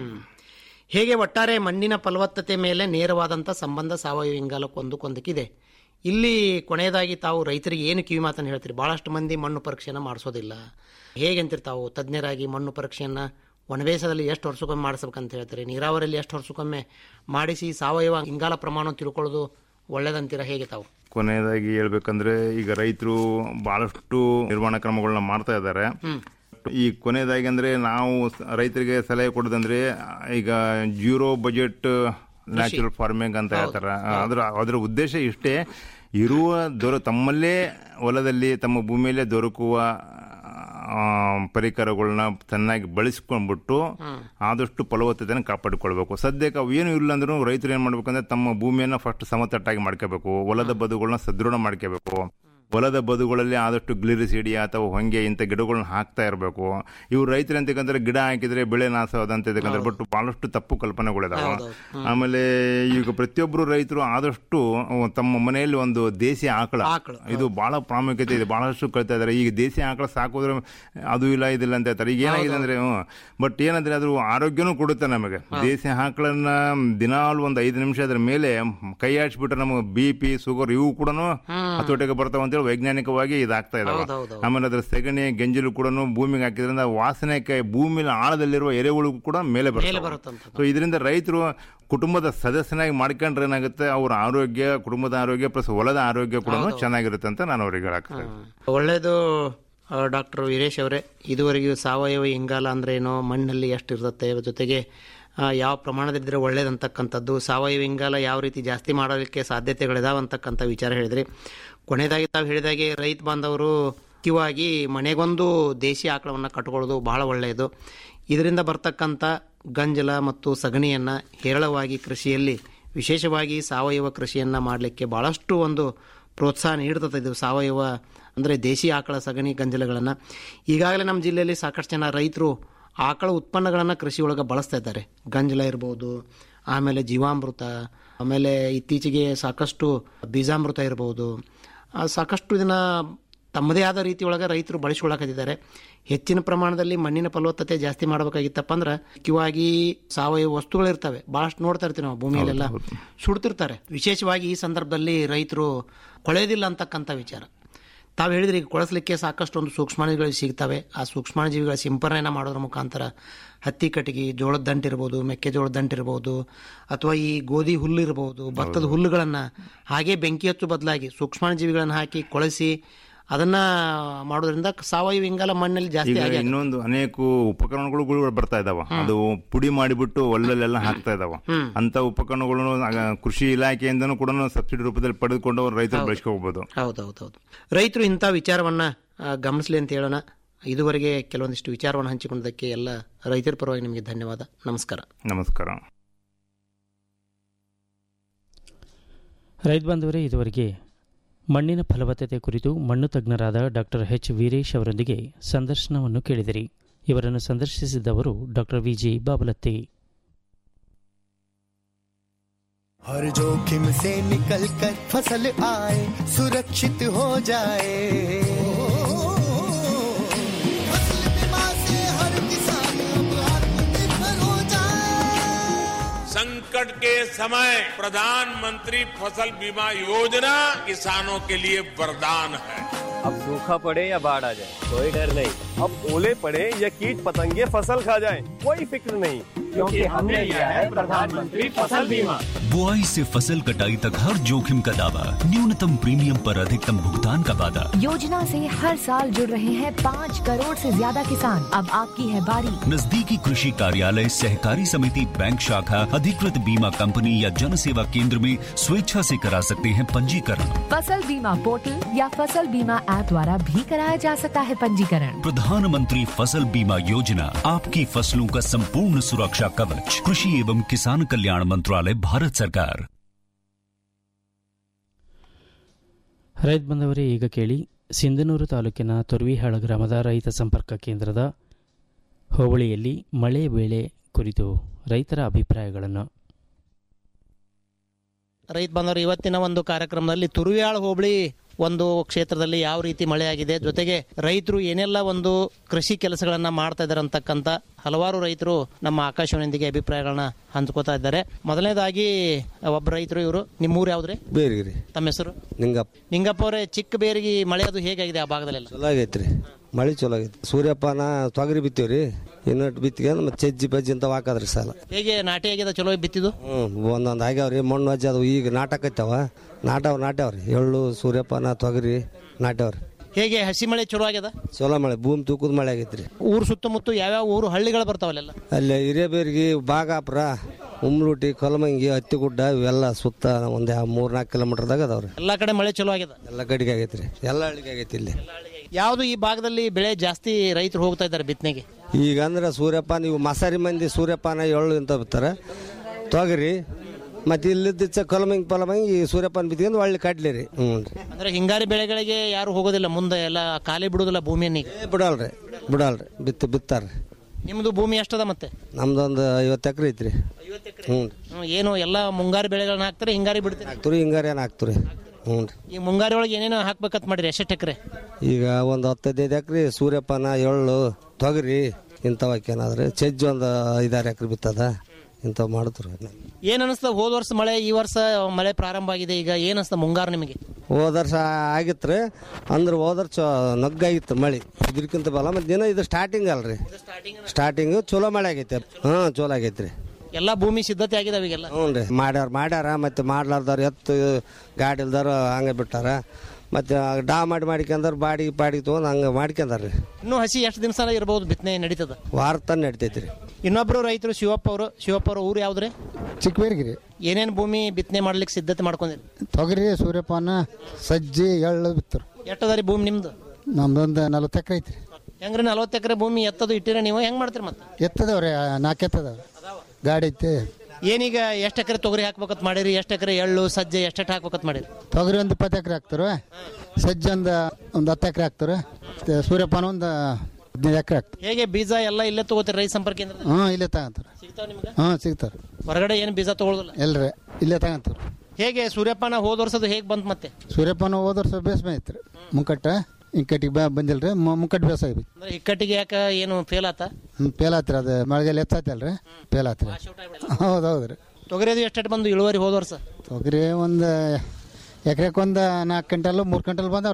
ಹೇಗೆ ಒಟ್ಟಾರೆ ಮಣ್ಣಿನ ಫಲವತ್ತತೆ ಮೇಲೆ ನೇರವಾದಂಥ ಸಂಬಂಧ ಸಾವಯವ ಇಂಗಾಲಕ್ಕೊಂದಕ್ಕೊಂದಕ್ಕಿದೆ ಇಲ್ಲಿ ಕೊನೆಯದಾಗಿ ತಾವು ರೈತರಿಗೆ ಏನು ಕಿವಿ ಮಾತನ್ನು ಹೇಳ್ತೀರಿ ಬಹಳಷ್ಟು ಮಂದಿ ಮಣ್ಣು ಪರೀಕ್ಷೆಯನ್ನು ಮಾಡಿಸೋದಿಲ್ಲ ಹೇಗೆ ಅಂತೀರಿ ತಾವು ತಜ್ಞರಾಗಿ ಮಣ್ಣು ಪರೀಕ್ಷೆಯನ್ನು ಒಣಬೇಸದಲ್ಲಿ ಎಷ್ಟು ವರ್ಷಕ್ಕೊಮ್ಮೆ ಮಾಡಿಸ್ಬೇಕಂತ ಹೇಳ್ತೀರಿ ನೀರಾವರಿಯಲ್ಲಿ ಎಷ್ಟು ವರ್ಷಕ್ಕೊಮ್ಮೆ ಮಾಡಿಸಿ ಸಾವಯವ ಇಂಗಾಲ ಪ್ರಮಾಣ ತಿಳ್ಕೊಳ್ಳೋದು ಒಳ್ಳೇದಂತೀರಾ ಹೇಗೆ ತಾವು ಕೊನೆಯದಾಗಿ ಹೇಳ್ಬೇಕಂದ್ರೆ ಈಗ ರೈತರು ಬಹಳಷ್ಟು ನಿರ್ವಹಣಾ ಕ್ರಮಗಳನ್ನ ಮಾಡ್ತಾ ಇದ್ದಾರೆ ಈ ಕೊನೆಯದಾಗಿ ಅಂದ್ರೆ ನಾವು ಸ- ರೈತರಿಗೆ ಸಲಹೆ ಕೊಡೋದಂದ್ರೆ ಈಗ ಜೀರೋ ಬಜೆಟ್ ನ್ಯಾಚುರಲ್ ಫಾರ್ಮಿಂಗ್ ಅಂತ ಹೇಳ್ತಾರ ಅದ್ರ ಅದರ ಉದ್ದೇಶ ಇಷ್ಟೇ ಇರುವ ದೊರ ತಮ್ಮಲ್ಲೇ ಹೊಲದಲ್ಲಿ ತಮ್ಮ ಭೂಮಿಯಲ್ಲೇ ದೊರಕುವ ಆ, ಪರಿಕರಗಳನ್ನ ಚೆನ್ನಾಗಿ ಬಳಸ್ಕೊಂಡ್ಬಿಟ್ಟು ಆದಷ್ಟು ಫಲವತ್ತತೆಯನ್ನು ಕಾಪಾಡಿಕೊಳ್ಬೇಕು ಸದ್ಯಕ್ಕೆ ಅವು ಏನು ಇಲ್ಲ ಅಂದ್ರೂ ರೈತರು ಏನ್ ಮಾಡ್ಬೇಕಂದ್ರೆ ತಮ್ಮ ಭೂಮಿಯನ್ನ ಫಸ್ಟ್ ಸಮತಟ್ಟಾಗಿ ಮಾಡ್ಕೋಬೇಕು ಹೊಲದ ಬದುಗಳನ್ನ ಸದೃಢ ಮಾಡ್ಕೋಬೇಕು ಹೊಲದ ಬದುಗಳಲ್ಲಿ ಆದಷ್ಟು ಗ್ಲಿರಿಸಿಡಿ ಅಥವಾ ಹೊಂಗೆ ಇಂಥ ಗಿಡಗಳನ್ನ ಹಾಕ್ತಾ ಇರಬೇಕು ಇವ್ರು ರೈತರು ಅಂತಕ್ಕಂದ್ರೆ ಗಿಡ ಹಾಕಿದ್ರೆ ಬೆಳೆ ನಾಶ ಆದಂತ ಇದಕ್ಕಂದ್ರೆ ಬಟ್ ಬಹಳಷ್ಟು ತಪ್ಪು ಕಲ್ಪನೆಗಳಿದಾವೆ ಆಮೇಲೆ ಈಗ ಪ್ರತಿಯೊಬ್ಬರು ರೈತರು ಆದಷ್ಟು ಅಹ್, ತಮ್ಮ ಮನೆಯಲ್ಲಿ ಒಂದು ದೇಸಿ ಆಕಳ ಆಕಳು, ಇದು ಬಹಳ ಪ್ರಾಮುಖ್ಯತೆ ಇದೆ ಬಹಳಷ್ಟು ಕಳ್ತಾ ಇದಾರೆ ಈಗ ದೇಸಿ ಆಕಳ ಸಾಕೋದ್ರೆ ಅದು ಇಲ್ಲ ಇದಿಲ್ಲ ಅಂತ ಹೇಳ್ತಾರೆ ಈಗ ಏನಾಗಿದೆ ಅಂದ್ರೆ ಬಟ್ ಏನಂದ್ರೆ ಅದು ಆರೋಗ್ಯನೂ ಕೊಡುತ್ತೆ ನಮಗೆ ದೇಸಿ ಆಕಳನ್ನ ದಿನಾಲು ಒಂದು ಐದು ನಿಮಿಷ ಅದ್ರ ಮೇಲೆ ಕೈ ಆಡ್ಸ್ಬಿಟ್ರೆ ನಮಗೆ ಬಿ ಪಿ ಶುಗರ್ ಇವು ಕೂಡ ಹತೋಟಿಗೆ ಬರ್ತಾವ ಅಂತೇಳಿ ವೈಜ್ಞಾನಿಕವಾಗಿ ಇದಾಗ್ತಾ ಇದಾವೆ ಆಮೇಲೆ ಅದ್ರ ಸೆಗಣಿ ಗೆಂಜಲು ಕೂಡ ಭೂಮಿಗೆ ಹಾಕಿದ್ರಿಂದ ವಾಸನೆಗೆ ಭೂಮಿನ ಆಳದಲ್ಲಿರುವ ಎರೆಹುಳು ಕೂಡ ಮೇಲೆ ಬರ್ತವೆ ಬರುತ್ತಂತ ಸೊ ಇದರಿಂದ ರೈತರು ಕುಟುಂಬದ ಸದಸ್ಯನಾಗಿ ಮಾಡ್ಕೊಂಡ್ರೆ ಏನಾಗುತ್ತೆ ಅವ್ರ ಆರೋಗ್ಯ ಕುಟುಂಬದ ಆರೋಗ್ಯ ಪ್ಲಸ್ ಹೊಲದ ಆರೋಗ್ಯ ಕೂಡ ಚೆನ್ನಾಗಿರುತ್ತೆ ಅಂತ ನಾನು ಅವ್ರಿಗೆ ಹೇಳಕ್ಕೆ ಒಳ್ಳೆಯದು ಡಾಕ್ಟರ್ ವೀರೇಶ್ ಅವರೇ ಇದುವರೆಗೂ ಸಾವಯವ ಇಂಗಾಲ ಅಂದ್ರೆ ಏನೋ ಮಣ್ಣಲ್ಲಿ ಎಷ್ಟು ಇರ್ತದೆ ಜೊತೆಗೆ ಆ, ಯಾವ ಪ್ರಮಾಣದಲ್ಲಿದ್ದರೆ ಒಳ್ಳೇದಂತಕ್ಕಂಥದ್ದು ಸಾವಯವ ಇಂಗಾಲ ಯಾವ ರೀತಿ ಜಾಸ್ತಿ ಮಾಡೋದಕ್ಕೆ ಸಾಧ್ಯತೆಗಳಿದಾವೆ ಅಂತಕ್ಕಂಥ ವಿಚಾರ ಹೇಳಿದ್ರಿ ಕೊನೆಯದಾಗಿ ತಾವು ಹೇಳಿದಾಗೆ ರೈತ ಬಾಂಧವರು ಮುಖ್ಯವಾಗಿ ಮನೆಗೊಂದು ದೇಶಿ ಆಕಳವನ್ನು ಕಟ್ಕೊಳ್ಳೋದು ಬಹಳ ಒಳ್ಳೆಯದು ಇದರಿಂದ ಬರ್ತಕ್ಕಂಥ ಗಂಜಲ ಮತ್ತು ಸಗಣಿಯನ್ನು ಹೇರಳವಾಗಿ ಕೃಷಿಯಲ್ಲಿ ವಿಶೇಷವಾಗಿ ಸಾವಯವ ಕೃಷಿಯನ್ನು ಮಾಡಲಿಕ್ಕೆ ಭಾಳಷ್ಟು ಒಂದು ಪ್ರೋತ್ಸಾಹ ನೀಡ್ತದೆ ಇದು ಸಾವಯವ ಅಂದರೆ ದೇಶಿ ಆಕಳ ಸಗಣಿ ಗಂಜಲಗಳನ್ನು ಈಗಾಗಲೇ ನಮ್ಮ ಜಿಲ್ಲೆಯಲ್ಲಿ ಸಾಕಷ್ಟು ಜನ ರೈತರು ಆಕಳ ಉತ್ಪನ್ನಗಳನ್ನು ಕೃಷಿ ಒಳಗೆ ಬಳಸ್ತಾ ಇದ್ದಾರೆ ಗಂಜಲ ಇರ್ಬೋದು ಆಮೇಲೆ ಜೀವಾಮೃತ ಆಮೇಲೆ ಇತ್ತೀಚೆಗೆ ಸಾಕಷ್ಟು ಬೀಜಾಮೃತ ಇರ್ಬೋದು ಆ, ಸಾಕಷ್ಟು ಇದನ್ನು ತಮ್ಮದೇ ಆದ ರೀತಿಯೊಳಗೆ ರೈತರು ಬಳಸ್ಕೊಳಕತ್ತಿದ್ದಾರೆ ಹೆಚ್ಚಿನ ಪ್ರಮಾಣದಲ್ಲಿ ಮಣ್ಣಿನ ಫಲವತ್ತತೆ ಜಾಸ್ತಿ ಮಾಡಬೇಕಾಗಿತ್ತಪ್ಪ ಅಂದ್ರೆ ಮುಖ್ಯವಾಗಿ ಸಾವಯವ ವಸ್ತುಗಳು ಇರ್ತವೆ ಭಾಳಷ್ಟು ನೋಡ್ತಾ ಇರ್ತೀವಿ ನಾವು ಭೂಮಿಯಲ್ಲೆಲ್ಲ ಸುಡ್ತಿರ್ತಾರೆ ವಿಶೇಷವಾಗಿ ಈ ಸಂದರ್ಭದಲ್ಲಿ ರೈತರು ಕೊಳೆಯೋದಿಲ್ಲ ಅಂತಕ್ಕಂಥ ವಿಚಾರ ತಾವು ಹೇಳಿದ್ರೆ ಈಗ ಕೊಳಸಲಿಕ್ಕೆ ಸಾಕಷ್ಟು ಒಂದು ಸೂಕ್ಷ್ಮಾಣುಜೀವಿಗಳು ಸಿಗ್ತವೆ ಆ ಸೂಕ್ಷ್ಮಾಣುಜೀವಿಗಳ ಸಿಂಪರಣೆಯನ್ನು ಮಾಡೋದ್ರ ಮುಖಾಂತರ ಹತ್ತಿ ಕಟ್ಟಿಗೆ ಜೋಳದ ದಂಟು ಇರ್ಬೋದು ಮೆಕ್ಕೆಜೋಳದ ದಂಟು ಇರ್ಬೋದು ಅಥವಾ ಈ ಗೋಧಿ ಹುಲ್ಲು ಇರ್ಬೋದು ಭತ್ತದ ಹುಲ್ಲುಗಳನ್ನು ಹಾಗೆ ಬೆಂಕಿ ಹಚ್ಚು ಬದಲಾಗಿ ಸೂಕ್ಷ್ಮಾಣುಜೀವಿಗಳನ್ನು ಹಾಕಿ ಕೊಳೆಸಿ ಅದನ್ನ ಮಾಡೋದ್ರಿಂದ ಸಾವಯವ ಇಂಗಾಲ ಮಣ್ಣಲ್ಲಿ ಜಾಸ್ತಿ ಈಗ ಆಗಿ ಇನ್ನೊಂದು ಅನೇಕ ಉಪಕರಣಗಳು ಬರ್ತಾ ಇದಾವ ಅದು ಪುಡಿ ಮಾಡಿಬಿಟ್ಟು ಒಲ್ಲಲ್ಲೆಲ್ಲ ಹಾಕ್ತಾ ಇದಾವ ಅಂತ ಉಪಕರಣಗಳು ಆಗ ಕೃಷಿ ಇಲಾಖೆಯಿಂದನೂ ಕೂಡ ಸಬ್ಸಿಡಿ ರೂಪದಲ್ಲಿ ಪಡೆದುಕೊಂಡು ಅವ್ರು ರೈತರು ಬಳಸ್ಕೋಬಹುದು ಹೌದೌದೌದು ರೈತರು ಇಂಥ ವಿಚಾರವನ್ನ ಆ, ಗಮನಿಸ್ಲಿ ಅಂತ ಹೇಳೋಣ ಇದುವರೆಗೆ ಕೆಲವೊಂದಿಷ್ಟು ವಿಚಾರವನ್ನು ಹಂಚಿಕೊಂಡದಕ್ಕೆ ಎಲ್ಲ ರೈತರ ಪರವಾಗಿ ನಿಮಗೆ ಧನ್ಯವಾದ ನಮಸ್ಕಾರ ನಮಸ್ಕಾರ ರೈತ ಬಾಂಧವರೇ ಇದುವರೆಗೆ ಮಣ್ಣಿನ ಫಲವತ್ತತೆ ಕುರಿತು ಮಣ್ಣು ತಜ್ಞರಾದ ಡಾಕ್ಟರ್ ಎಚ್ ವೀರೇಶ್ ಅವರೊಂದಿಗೆ ಸಂದರ್ಶನವನ್ನು ಕೇಳಿದಿರಿ ಇವರನ್ನು ಸಂದರ್ಶಿಸಿದ್ದವರು ಡಾಕ್ಟರ್ ವಿಜಿ ಬಾಬಲತ್ತಿ हर जोखिम से निकल कर फसल आए सुरक्षित हो जाए फसल बीमा से हर किसान अब आत्मनिर्भर हो जाए संकट के समय प्रधानमंत्री फसल बीमा योजना किसानों के लिए वरदान है अब सूखा पड़े या बाढ़ आ जाए कोई डर नहीं अब ओले पड़े या कीट पतंगे फसल खा जाए कोई फिक्र नहीं क्योंकि हमने लिया है प्रधानमंत्री फसल बीमा बुआई से फसल कटाई तक हर जोखिम का दावा न्यूनतम प्रीमियम पर अधिकतम भुगतान का वादा योजना से हर साल जुड़ रहे हैं पाँच करोड़ से ज्यादा किसान अब आपकी है बारी नजदीकी कृषि कार्यालय सहकारी समिति बैंक शाखा अधिकृत बीमा कंपनी या जन सेवा केंद्र में स्वेच्छा से करा सकते हैं पंजीकरण फसल बीमा पोर्टल या फसल बीमा ऐप द्वारा भी कराया जा सकता है पंजीकरण प्रधानमंत्री फसल बीमा योजना आपकी फसलों का संपूर्ण सुरक्षा कवच कृषि एवं किसान कल्याण मंत्रालय भारत सरकार ರೈತ ಬಂದವರೇ ಈಗ ಕೇಳಿ ಸಿಂಧನೂರು ತಾಲೂಕಿನ ತೊರ್ವಿಹಾಳ ಗ್ರಾಮದ ರೈತ ಸಂಪರ್ಕ ಕೇಂದ್ರದ ಹೋಬಳಿಯಲ್ಲಿ ಮಳೆ ವೇಳೆ ಕುರಿತು ರೈತರ ಅಭಿಪ್ರಾಯಗಳನ್ನು ರೈತ ಬಂದವರು ಇವತ್ತಿನ ಒಂದು ಕಾರ್ಯಕ್ರಮದಲ್ಲಿ ತುರುವ್ಯಾಳ ಹೋಬಳಿ ಒಂದು ಕ್ಷೇತ್ರದಲ್ಲಿ ಯಾವ ರೀತಿ ಮಳೆ ಆಗಿದೆ ಜೊತೆಗೆ ರೈತರು ಏನೆಲ್ಲ ಒಂದು ಕೃಷಿ ಕೆಲಸಗಳನ್ನ ಮಾಡ್ತಾ ಇದ್ದಾರೆ ಅಂತಕ್ಕಂಥ ಹಲವಾರು ರೈತರು ನಮ್ಮ ಆಕಾಶವಾಣಿಯೊಂದಿಗೆ ಅಭಿಪ್ರಾಯಗಳನ್ನ ಹಂಚ್ಕೋತಾ ಇದ್ದಾರೆ ಮೊದಲನೇದಾಗಿ ಒಬ್ಬ ರೈತರು ಇವರು ನಿಮ್ಮೂರು ಯಾವ್ದ್ರಿ ಬೇರಿಗಿರಿ ತಮ್ಮ ಹೆಸರು ನಿಂಗಪ್ಪ ನಿಂಗಪ್ಪ ಅವರೇ ಚಿಕ್ಕ ಬೇರಿಗೆ ಮಳೆ ಅದು ಹೇಗಾಗಿದೆ ಆ ಭಾಗದಲ್ಲೆಲ್ಲ ಚಲೋ ಆಗೈತ್ರಿ ಮಳೆ ಚಲೋ ಆಗೈತಿ ಸೂರ್ಯಪಾನ ತೊಗರಿ ಬಿತ್ತೀವ್ರಿ ಇನ್ನೊಟ್ಟು ಬಿತ್ತಿಗೆ ಮತ್ತೆ ಚಜ್ಜಿ ಬಜ್ಜಿ ಅಂತ ಹಾಕದ್ರಿ ಸಾಲ ಹೇಗೆ ನಾಟಿ ಆಗಿದೆ ಚಲೋ ಬಿತ್ತಿದ್ದು ಹ್ಞೂ ಒಂದೊಂದು ಆಗ್ಯಾವ್ರಿ ಮಣ್ಣು ಅಜ್ಜಿ ಅದು ಈಗ ನಾಟಕೈತವ ನಾಟವ್ ನಾಟ್ಯಾವ್ರಿ ಎಳ್ಳು ಸೂರ್ಯಪಾನ ತೊಗರಿ ನಾಟ್ಯಾವ್ರಿ ಹೇಗೆ ಹಸಿ ಮಳೆ ಚಲೋ ಆಗ್ಯದ ಚಲೋ ಮಳೆ ಭೂಮಿ ತೂಕದ ಮಳೆ ಆಗೈತ್ರಿ ಊರು ಸುತ್ತಮುತ್ತ ಯಾವ್ಯಾವ ಊರು ಹಳ್ಳಿಗಳು ಬರ್ತಾವಲ್ಲೆಲ್ಲ ಅಲ್ಲಿ ಹಿರೇಬೇರ್ಗಿ ಬಾಗಾಪುರ ಉಮ್ಲೂಟಿ ಕೊಲಮಂಗಿ ಹತ್ತಿಗುಡ್ಡ ಇವೆಲ್ಲ ಸುತ್ತ ಒಂದು ಮೂರ್ ನಾಲ್ಕು ಕಿಲೋಮೀಟರ್ದಾಗ ಅದಾವ್ರಿ ಎಲ್ಲಾ ಕಡೆ ಮಳೆ ಚಲೋ ಆಗ್ಯದ ಎಲ್ಲ ಗಡಿಗೆ ಆಗೈತ್ರಿ ಎಲ್ಲ ಹಳ್ಳಿಗೆ ಆಗೈತಿ ಇಲ್ಲಿ ಯಾವುದು ಈ ಭಾಗದಲ್ಲಿ ಬೆಳೆ ಜಾಸ್ತಿ ರೈತರು ಹೋಗ್ತಾ ಇದ್ದಾರೆ ಬಿತ್ತನೆಗೆ ಈಗ ಅಂದ್ರೆ ಸೂರ್ಯಪಾನ ಇವು ಮಸಾರಿ ಮಂದಿ ಸೂರ್ಯಪಾನ ಎಳ್ಳು ಅಂತ ಬಿತ್ತಾರೆ ತೊಗರಿ ಮತ್ತೆ ಇಲ್ಲಿದ್ದ ಕಲಮಂಗಿ ಪಲಮಂಗಿ ಸೂರ್ಯಪಾನ ಬಿತ್ಕೊಂಡು ಒಳ್ಳೆ ಕಡ್ಲಿ ರೀ ಹ್ಞೂ ರೀ ಅಂದ್ರೆ ಹಿಂಗಾರಿ ಬೆಳೆಗಳಿಗೆ ಯಾರು ಹೋಗೋದಿಲ್ಲ ಮುಂದೆ ಎಲ್ಲ ಖಾಲಿ ಬಿಡುದಿಲ್ಲ ಭೂಮಿಯನ್ನ ಈಗ ಏ, ಬಿಡಲ್ರಿ ಬಿಡಲ್ರಿ ಬಿತ್ತು ಬಿತ್ತಾರ್ರಿ ನಿಮ್ದು ಭೂಮಿ ಎಷ್ಟದ ಮತ್ತೆ ನಮ್ದೊಂದು ಐವತ್ತು ಎಕರೆ ಐತ್ರಿ ಹ್ಞೂ ರೀ ಹ್ಮ್, ಏನು ಎಲ್ಲ ಮುಂಗಾರಿ ಬೆಳೆಗಳನ್ನ ಹಾಕ್ತಾರೆ ಹಿಂಗಾರಿ ಬಿಡ್ತೀರಿ ಹಾಕ್ತುರಿ ಹಿಂಗಾರಿ ಏನು ಹಾಕ್ತುರಿ ಹ್ಞೂ ರೀ ಈ ಮುಂಗಾರಿ ಒಳಗೆ ಏನೇನೋ ಹಾಕ್ಬೇಕಂತ ಮಾಡಿರಿ ಎಷ್ಟು ಎಕರೆ ಈಗ ಒಂದು ಹತ್ತು ಹದಿನೈದು ಎಕರೆ ಸೂರ್ಯಪಾನ ಎಳ್ಳು ತೊಗರಿ ಇಂಥವು ಹಾಕ್ಯನಾದ್ರೆ ಚಜ್ಜಿ ಒಂದು ಐದಾರು ಎಕರೆ ಬಿತ್ತದ ಇಂಥವು ಮಾಡ್ತಾರೆ ಏನ್ ಅನಿಸ್ತ ಹೋದ ವರ್ಷ ಮಳೆ ಈ ವರ್ಷ ಮಳೆ ಪ್ರಾರಂಭ ಆಗಿದೆ ಈಗ ಏನ್ ಅನಿಸ್ತ ಮುಂಗಾರು ನಿಮಗೆ ಹೋದ ವರ್ಷ ಆಗಿತ್ತು ರೀ ಅಂದ್ರೆ ಹೋದ ವರ್ಷ ನಗ್ಗಾಗಿತ್ತು ಮಳೆ ಇದ್ರಕ್ಕಿಂತ ಬಲ ಮತ್ತು ದಿನ ಇದು ಸ್ಟಾರ್ಟಿಂಗ್ ಅಲ್ರಿ ಸ್ಟಾರ್ಟಿಂಗು ಚಲೋ ಮಳೆ ಆಗೈತೆ ಹಾಂ ಚಲೋ ಆಗೈತೆ ರೀ ಎಲ್ಲಾ ಭೂಮಿ ಸಿದ್ಧತೆ ಆಗಿದೆ ಅವಿಗೆಲ್ಲ ಹ್ಞೂ ರೀ ಮಾಡ್ಯಾರ ಮಾಡ್ಯಾರ ಮತ್ತು ಮಾಡ್ಲಾರ್ದವ್ರು ಎತ್ತು ಗಾಡಿ ಇಲ್ದವ್ರು ಹಂಗೆ ಬಿಟ್ಟಾರ ಮತ್ತು ಡಾ ಮಾಡಿ ಮಾಡ್ಕೊಂಡ್ರು ಬಾಡಿ ಪಾಡಿ ತೊಗೊಂಡು ಹಂಗೆ ಮಾಡ್ಕೊಂಡಾರ ರೀ ಇನ್ನೂ ಹಸಿ ಎಷ್ಟು ದಿವಸ ಇರಬಹುದು ಬಿತ್ತನೆ ನಡೀತದ ವಾರ ತನ ನಡಿತೈತಿ ರೀ ಇನ್ನೊಬ್ರು ರೈತರು ಶಿವಪ್ಪ ಅವರು ಶಿವಪ್ಪ ಅವ್ರ ಊರು ಯಾವ್ದ್ರಿ ಚಿಕ್ಕಬೇರ್ಗಿರಿ ಏನೇನ್ ಭೂಮಿ ಬಿತ್ತನೆ ಮಾಡ್ಲಿಕ್ಕೆ ಸಿದ್ಧತೆ ಮಾಡ್ಕೊಂಡಿರಿ ತೊಗರಿ ಸೂರ್ಯಪಾನ ಸಜ್ಜಿ ಎಳ್ಳು ಬಿತ್ತರು ಎಷ್ಟದರಿ ಭೂಮಿ ನಿಮ್ದು ನಮ್ದೊಂದು ನಲ್ವತ್ತು ಎಕರೆ ಐತ್ರಿ ಹೆಂಗ್ರಿ ನಲ್ವತ್ತು ಎಕರೆ ಭೂಮಿ ಎತ್ತದು ಇಟ್ಟಿರ ನೀವು ಹೆಂಗ್ ಮಾಡ್ತೀರಿ ಮತ್ತೆ ಎತ್ತದವ್ರಿ ನಾಲ್ಕು ಎತ್ತದವ್ರಿ ಗಾಡಿ ಐತಿ ಏನೀಗ ಎಷ್ಟು ಎಕರೆ ತೊಗರಿ ಹಾಕ್ಬೇಕಂತ ಮಾಡಿರಿ ಎಷ್ಟು ಎಕರೆ ಎಳ್ಳು ಸಜ್ಜೆ ಎಷ್ಟೆಷ್ಟು ಹಾಕ್ಬೇಕಂತ ಮಾಡಿರಿ ತೊಗರಿ ಒಂದು ಇಪ್ಪತ್ತು ಎಕರೆ ಹಾಕ್ತಾರ ಸಜ್ಜಿ ಒಂದು ಒಂದು ಹತ್ತು ಎಕರೆ ಹಾಕ್ತಾರ ಮತ್ತೆ ಸೂರ್ಯಪಾನ ಒಂದು ಹದಿನೈದು ಎಕರೆ ಹಾಕ್ತಾರೆ ಹೇಗೆ ಬೀಜ ಎಲ್ಲ ಇಲ್ಲೇ ತಗೋತೀರಿ ರೈತ ಸಂಪರ್ಕ ಕೇಂದ್ರ ಹ್ಞೂ ಇಲ್ಲೇ ತಗಂತಾರ ಸಿಗ್ತಾವ ನಿಮ್ಗೆ ಹಾಂ ಸಿಗ್ತಾರ ಹೊರಗಡೆ ಏನು ಬೀಜ ತಗೊಳ್ಳೋದಿಲ್ಲ ಎಲ್ರಿ ಇಲ್ಲೇ ತಗಂತಾರ ಹೇಗೆ ಸೂರ್ಯಪಾನ ಹೋದ ವರ್ಷದ ಹೇಗೆ ಬಂತ್ ಮತ್ತೆ ಸೂರ್ಯಪಾನ ಹೋದ ವರ್ಷ ಬೇಸ್ ಬಂದೈತ್ರಿ ಮುಂಕಟ್ಟ ಹಿಂಕಟ್ಟಿಗೆ ಬ ಬಂದಿಲ್ರಿ ಮುಂಕಟ್ಟು ಬೇಸ ಆಗೈತಿ ಅಂದ್ರೆ ಇಕ್ಕಟ್ಟಿಗೆ ಯಾಕ ಏನು ಫೇಲ್ ಆತ ಹ್ಞೂ ಪೇಲ್ ಆತ್ರಿ ಅದು ಮಳೆಗಾಲ ಹೆಚ್ಚಾತಲ್ರಿ ಪೇಲ್ ಆತ್ರಿ ಹೌದು ಹೌದ್ರಿ ತೊಗರಿ ಅದು ಎಷ್ಟೆಷ್ಟು ಬಂದು ಇಳುವರಿ ಹೋದ ವರ್ಷ ತೊಗರಿ ಒಂದು ಎಕರೆಗೆ ಒಂದು ನಾಲ್ಕು ಕ್ವಿಂಟಲ್ ಮೂರು ಕ್ವಿಂಟಲ್ ಬಂದವ್ರಿ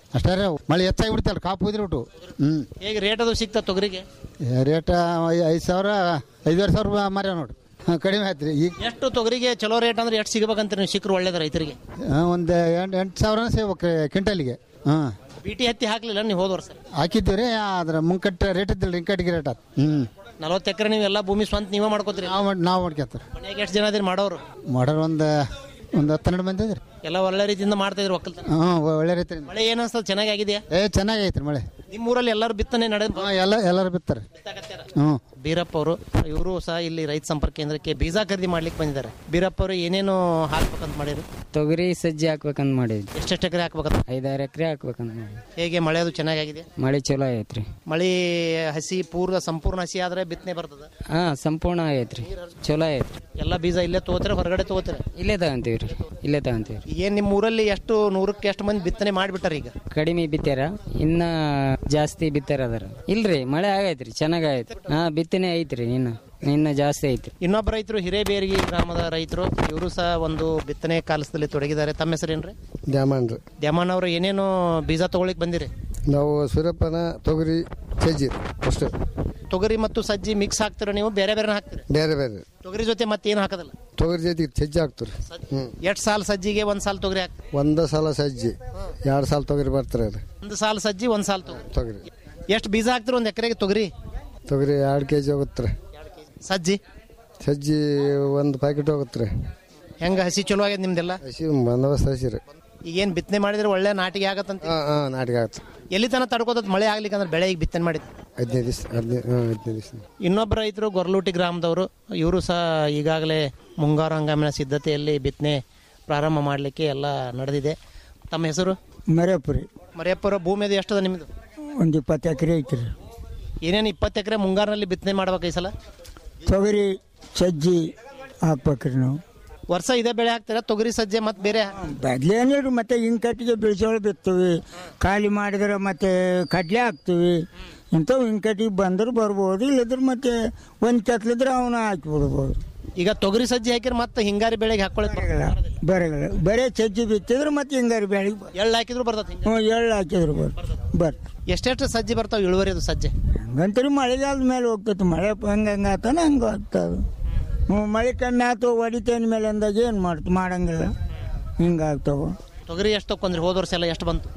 ಅಷ್ಟೇ ರೀ ಮಳೆ ಹೆಚ್ಚಾಗಿ ಬಿಡ್ತಲ್ಲ ಕಾಪು ಉದ್ರಿಬಿಟ್ಟು ಹ್ಞೂ ಹೇಗೆ ರೇಟ್ ಅದು ಸಿಗ್ತಾ ತೊಗರಿಗೆ ರೇಟ್ ಐದು ಸಾವಿರ ಐದುವರೆ ಸಾವಿರ ಮಾರ್ಯಾವ ನೋಡ್ರಿ ಹಾಂ ಕಡಿಮೆ ಆಯ್ತು ರೀ ಈಗ ಎಷ್ಟು ತೊಗರಿಗೆ ಚಲೋ ರೇಟ್ ಅಂದ್ರೆ ಎಷ್ಟು ಸಿಗಬೇಕಂತ ನೀವು ಸಿಕ್ಕರು ಒಳ್ಳೇದು ರೈತರಿಗೆ ಒಂದು ಎಂಟು ಎಂಟು ಸಾವಿರನೇ ಸೇರ್ಬೇಕು ರೀ ಕ್ವಿಂಟಲ್ಗೆ ಹಾಂ ಬಿಟಿ ಹತ್ತಿ ಹಾಕ್ಲಿಲ್ಲ ನೀವು ಹೋದ ವರ್ಷ ಹಾಕಿದ್ದೀವಿ ರೀ ಅದ್ರ ಮುಂಕಟ್ಟು ರೇಟ್ ಇದ್ದಿಲ್ಲ ರೀ ಹಿಂಕಟ್ಟಿಗೆ ರೇಟ್ ಆತು ಹ್ಞೂ ನಲವತ್ತು ಎಕರೆ ನೀವು ಎಲ್ಲ ಭೂಮಿ ಸ್ವಂತ ನೀವೇ ಮಾಡ್ಕೋತೀರಿ ನಾವು ಮಾಡಿ ನಾವು ಮಾಡ್ಕೊತೀವಿ ಮನೆಗೆ ಎಷ್ಟು ಜನ ಅದಿರಿ ಮಾಡೋರು ಮಾಡೋರು ಒಂದು ಒಂದು ಹತ್ತು ಹನ್ನೆರಡು ಮಂದಿ ಇದ್ರಿ ಎಲ್ಲ ಒಳ್ಳೆ ರೀತಿಯಿಂದ ಮಾಡ್ತಾ ಇದ್ರು ಒಕ್ಕಲ್ತನ ಹಾಂ ಒಳ್ಳೆ ರೀತಿ ಮಳೆ ಏನ್ ಅನ್ಸ್ತದೆ ಚೆನ್ನಾಗಿ ಆಗಿದೆಯಾ ಏ ಚೆನ್ನಾಗೈತ್ರಿ ಮಳೆ ನಿಮ್ಮ ಊರಲ್ಲಿ ಎಲ್ಲರೂ ಬಿತ್ತನೆ ನಡೆ ಎಲ್ಲ ಎಲ್ಲರೂ ಬಿತ್ತಾರೆ ಹ್ಞೂ ಬೀರಪ್ಪ ಅವರು ಇವರು ಸಹ ಇಲ್ಲಿ ರೈತ ಸಂಪರ್ಕ ಕೇಂದ್ರಕ್ಕೆ ಬೀಜ ಖರೀದಿ ಮಾಡ್ಲಿಕ್ಕೆ ಬಂದಿದ್ದಾರೆ ಬೀರಪ್ಪ ಅವರು ಏನೇನು ಹಾಕ್ಬೇಕಂತ ಮಾಡಿರು ತೊಗರಿ ಸಜ್ಜಿ ಹಾಕ್ಬೇಕಂತ ಮಾಡಿದ್ವಿ ಎಷ್ಟೆಷ್ಟು ಎಕರೆ ಹಾಕ್ಬೇಕಂತ ಐದಾರು ಎಕರೆ ಹಾಕ್ಬೇಕಂತ ಮಾಡಿದ್ವಿ ಹೇಗೆ ಮಳೆ ಅದು ಚೆನ್ನಾಗಿದೆ ಮಳೆ ಚಲೋ ಐತ್ರಿ ಮಳೆ ಹಸಿ ಪೂರ್ವ ಸಂಪೂರ್ಣ ಹಸಿ ಆದ್ರೆ ಬಿತ್ತನೆ ಬರ್ತದ ಹಾ ಸಂಪೂರ್ಣ ಆಗೈತ್ರಿ ಚಲೋ ಐತ್ರಿ ಎಲ್ಲ ಬೀಜ ಇಲ್ಲೇ ತಗೋತೀರ ಹೊರಗಡೆ ತಗೋತೀರ ಇಲ್ಲೇ ತಗೊಂತೀವಿ ರೀ ಇಲ್ಲೇ ತಗೊಂತೀವಿ ಏನ್ ನಿಮ್ಮ ಊರಲ್ಲಿ ಎಷ್ಟು ನೂರಕ್ಕೆ ಎಷ್ಟು ಮಂದಿ ಬಿತ್ತನೆ ಮಾಡಿಬಿಟ್ಟಾರ ಈಗ ಕಡಿಮೆ ಬಿತ್ತಾರ ಇನ್ನ ಜಾಸ್ತಿ ಬಿತ್ತಾರ ಅದರ ಇಲ್ರಿ ಮಳೆ ಆಗೈತ್ರಿ ಚೆನ್ನಾಗ್ ಆಗೈತ್ರಿ ಹಾ ಬಿತ್ತನೆ ಐತ್ರಿ ಇನ್ನ ಇನ್ನ ಜಾಸ್ತಿ ಐತ್ರಿ ಇನ್ನೊಬ್ಬ ರೈತರು ಹಿರೇಬೇರ್ಗಿ ಗ್ರಾಮದ ರೈತರು ಇವರು ಸಹ ಒಂದು ಬಿತ್ತನೆ ಕೆಲಸದಲ್ಲಿ ತೊಡಗಿದ್ದಾರೆ ತಮ್ಮ ಹೆಸರೇನ್ರಿ ದ್ಯಾಮನ್ ರೀ ದ್ಯಾಮಣ್ಣ ಅವರು ಏನೇನು ಬೀಜ ತಗೊಳಿಕ್ ಬಂದಿರಿ ನಾವು ಸೂರ್ಯಪಾನ ತೊಗರಿ ಸಜ್ಜಿ ಅಷ್ಟೇ ತೊಗರಿ ಮತ್ತು ಸಜ್ಜಿ ಮಿಕ್ಸ್ ಹಾಕ್ತೀರ ನೀವು ಬೇರೆ ಬೇರೆ ಹಾಕ್ತೀರಿ ಬೇರೆ ಬೇರೆ ತೊಗರಿ ಜೊತೆ ಮತ್ತೇನು ಹಾಕೋದಿಲ್ಲ ತೊಗರಿ ಜೊತೆಗೆ ಸಜ್ಜಿ ಹಾಕ್ತಾರೆ ಹ್ಞೂ ಎಷ್ಟು ಸಾಲ ಸಜ್ಜಿಗೆ ಒಂದ್ ಸಾಲ ತೊಗರಿ ಹಾಕ್ತೀರಿ ಒಂದು ಸಲ ಸಜ್ಜಿ ಎರಡು ಸಾಲ ತೊಗರಿ ಬರ್ತಾರೆ ರೀ ಒಂದು ಸಾಲ ಸಜ್ಜಿ ಒಂದ್ ಸಾಲ ತೊಗರಿ ತೊಗರಿ ಎಷ್ಟು ಬೀಜ ಹಾಕ್ತಿರಿ ಒಂದು ಎಕರೆಗೆ ತೊಗರಿ ತೊಗರಿ ಎರಡು ಕೆ ಜಿ ಹೋಗುತ್ತೆ ರೀ ಸಜ್ಜಿ ಸಜ್ಜಿ ಒಂದು ಪ್ಯಾಕೆಟ್ ಹೋಗುತ್ತೆ ರೀ ಹೆಂಗ ಹಸಿ ಚಲೋ ಆಗ್ಯದ ನಿಮ್ದೆಲ್ಲ ಹಸಿ ಬಂದೋಬಸ್ತ್ ಹಸಿ ರೀ ಈಗ ಏನ್ ಬಿತ್ತನೆ ಮಾಡಿದ್ರೆ ಒಳ್ಳೆ ನಾಟಿಗೆ ಆಗತ್ತಂತ ಹಾಂ ಹಾಂ ನಾಟಿಗೆ ಆಗುತ್ತೆ ಎಲ್ಲಿ ತನ ತಡ್ಕೋತದ ಮಳೆ ಆಗ್ಲಿಕ್ಕೆ ಅಂದ್ರೆ ಬೆಳೆ ಈಗ ಬಿತ್ತನೆ ಮಾಡಿದ್ ಹದಿನೈದು ದಿವಸ ಹದಿನೈದು ಹಾಂ ಹದಿನೈದು ದಿವಸ ಇನ್ನೊಬ್ಬ ರೈತರು ಗೊರ್ಲೂಟಿ ಗ್ರಾಮದವರು ಇವರು ಸಹ ಈಗಾಗಲೇ ಮುಂಗಾರು ಹಂಗಾಮಿನ ಸಿದ್ಧತೆಯಲ್ಲಿ ಬಿತ್ತನೆ ಪ್ರಾರಂಭ ಮಾಡಲಿಕ್ಕೆ ಎಲ್ಲ ನಡೆದಿದೆ ತಮ್ಮ ಹೆಸರು ಮರ್ಯಾಪುರಿ ಮರಿಯಪ್ಪರ ಭೂಮಿ ಅದು ಎಷ್ಟದ ನಿಮ್ಮದು ಒಂದು ಇಪ್ಪತ್ತು ಎಕರೆ ಐತ್ರಿ ಏನೇನು ಇಪ್ಪತ್ತು ಎಕರೆ ಮುಂಗಾರಿನಲ್ಲಿ ಬಿತ್ತನೆ ಮಾಡ್ಬೇಕು ಈ ಸಲ ತೊಗರಿ ಸಜ್ಜಿ ಹಾಕ್ಬೇಕ್ರಿ ನಾವು ವರ್ಷ ಇದೇ ಬೆಳೆ ಹಾಕ್ತೀರಾ ತೊಗರಿ ಸಜ್ಜೆ ಮತ್ತೆ ಬೇರೆ ಬದ್ಲೇನಿಲ್ರಿ ಮತ್ತೆ ಹಿಂಗ್ ಕಟ್ಟಿಗೆ ಬೀಳ್ಸೋಳು ಬಿತ್ತೀವಿ ಖಾಲಿ ಮಾಡಿದ್ರೆ ಮತ್ತೆ ಕಡ್ಲೆ ಹಾಕ್ತೀವಿ ಇಂಥವು ಹಿಂಗ್ ಕಟ್ಟಿಗೆ ಬಂದ್ರೆ ಬರ್ಬೋದು ಇಲ್ಲದ್ರೆ ಮತ್ತೆ ಒಂದು ಕೆತ್ತಲಿದ್ರೆ ಅವನ್ನ ಹಾಕಿ ಬಿಡ್ಬೋದು ಈಗ ತೊಗರಿ ಸಜ್ಜೆ ಹಾಕಿದ್ರೆ ಮತ್ತೆ ಹಿಂಗಾರಿ ಬೆಳೆಗೆ ಹಾಕೊಳ್ಳಿ ಬರಗಲ್ಲ ಬರೇ ಸಜ್ಜಿ ಬಿತ್ತಿದ್ರೆ ಮತ್ತೆ ಹಿಂಗಾರಿ ಬೆಳಿಗ್ಗೆ ಎಳ್ಳು ಹಾಕಿದ್ರು ಬರ್ತದೆ ಹ್ಞೂ ಎಳ್ಳು ಹಾಕಿದ್ರು ಬರ್ ಬರ್ ಎಷ್ಟೆಷ್ಟು ಸಜ್ಜಿ ಬರ್ತಾವೆ ಇಳುವರಿ ಅದು ಸಜ್ಜೆ ಹಂಗಂತರಿ ಮಳೆಗಾಲದ ಮೇಲೆ ಹೋಗ್ತೈತಿ ಮಳೆ ಹಂಗೆ ಹಂಗೆ ಆತಾನ ಹಂಗೆ ಆಗ್ತದೆ ಹ್ಞೂ ಮಳೆ ಕಮ್ಮಿ ಆತು ಹೊಡಿತೇನ ಮೇಲೆ ಅಂದಾಗ ಏನು ಮಾಡ್ತು ಮಾಡಂಗಿಲ್ಲ ಹಿಂಗೆ ಆಗ್ತಾವ ತೊಗರಿ ಎಷ್ಟು ತಕೊಂಡ್ರಿ ಹೋದ ವರ್ಷ ಎಲ್ಲ ಎಷ್ಟು ಬಂತು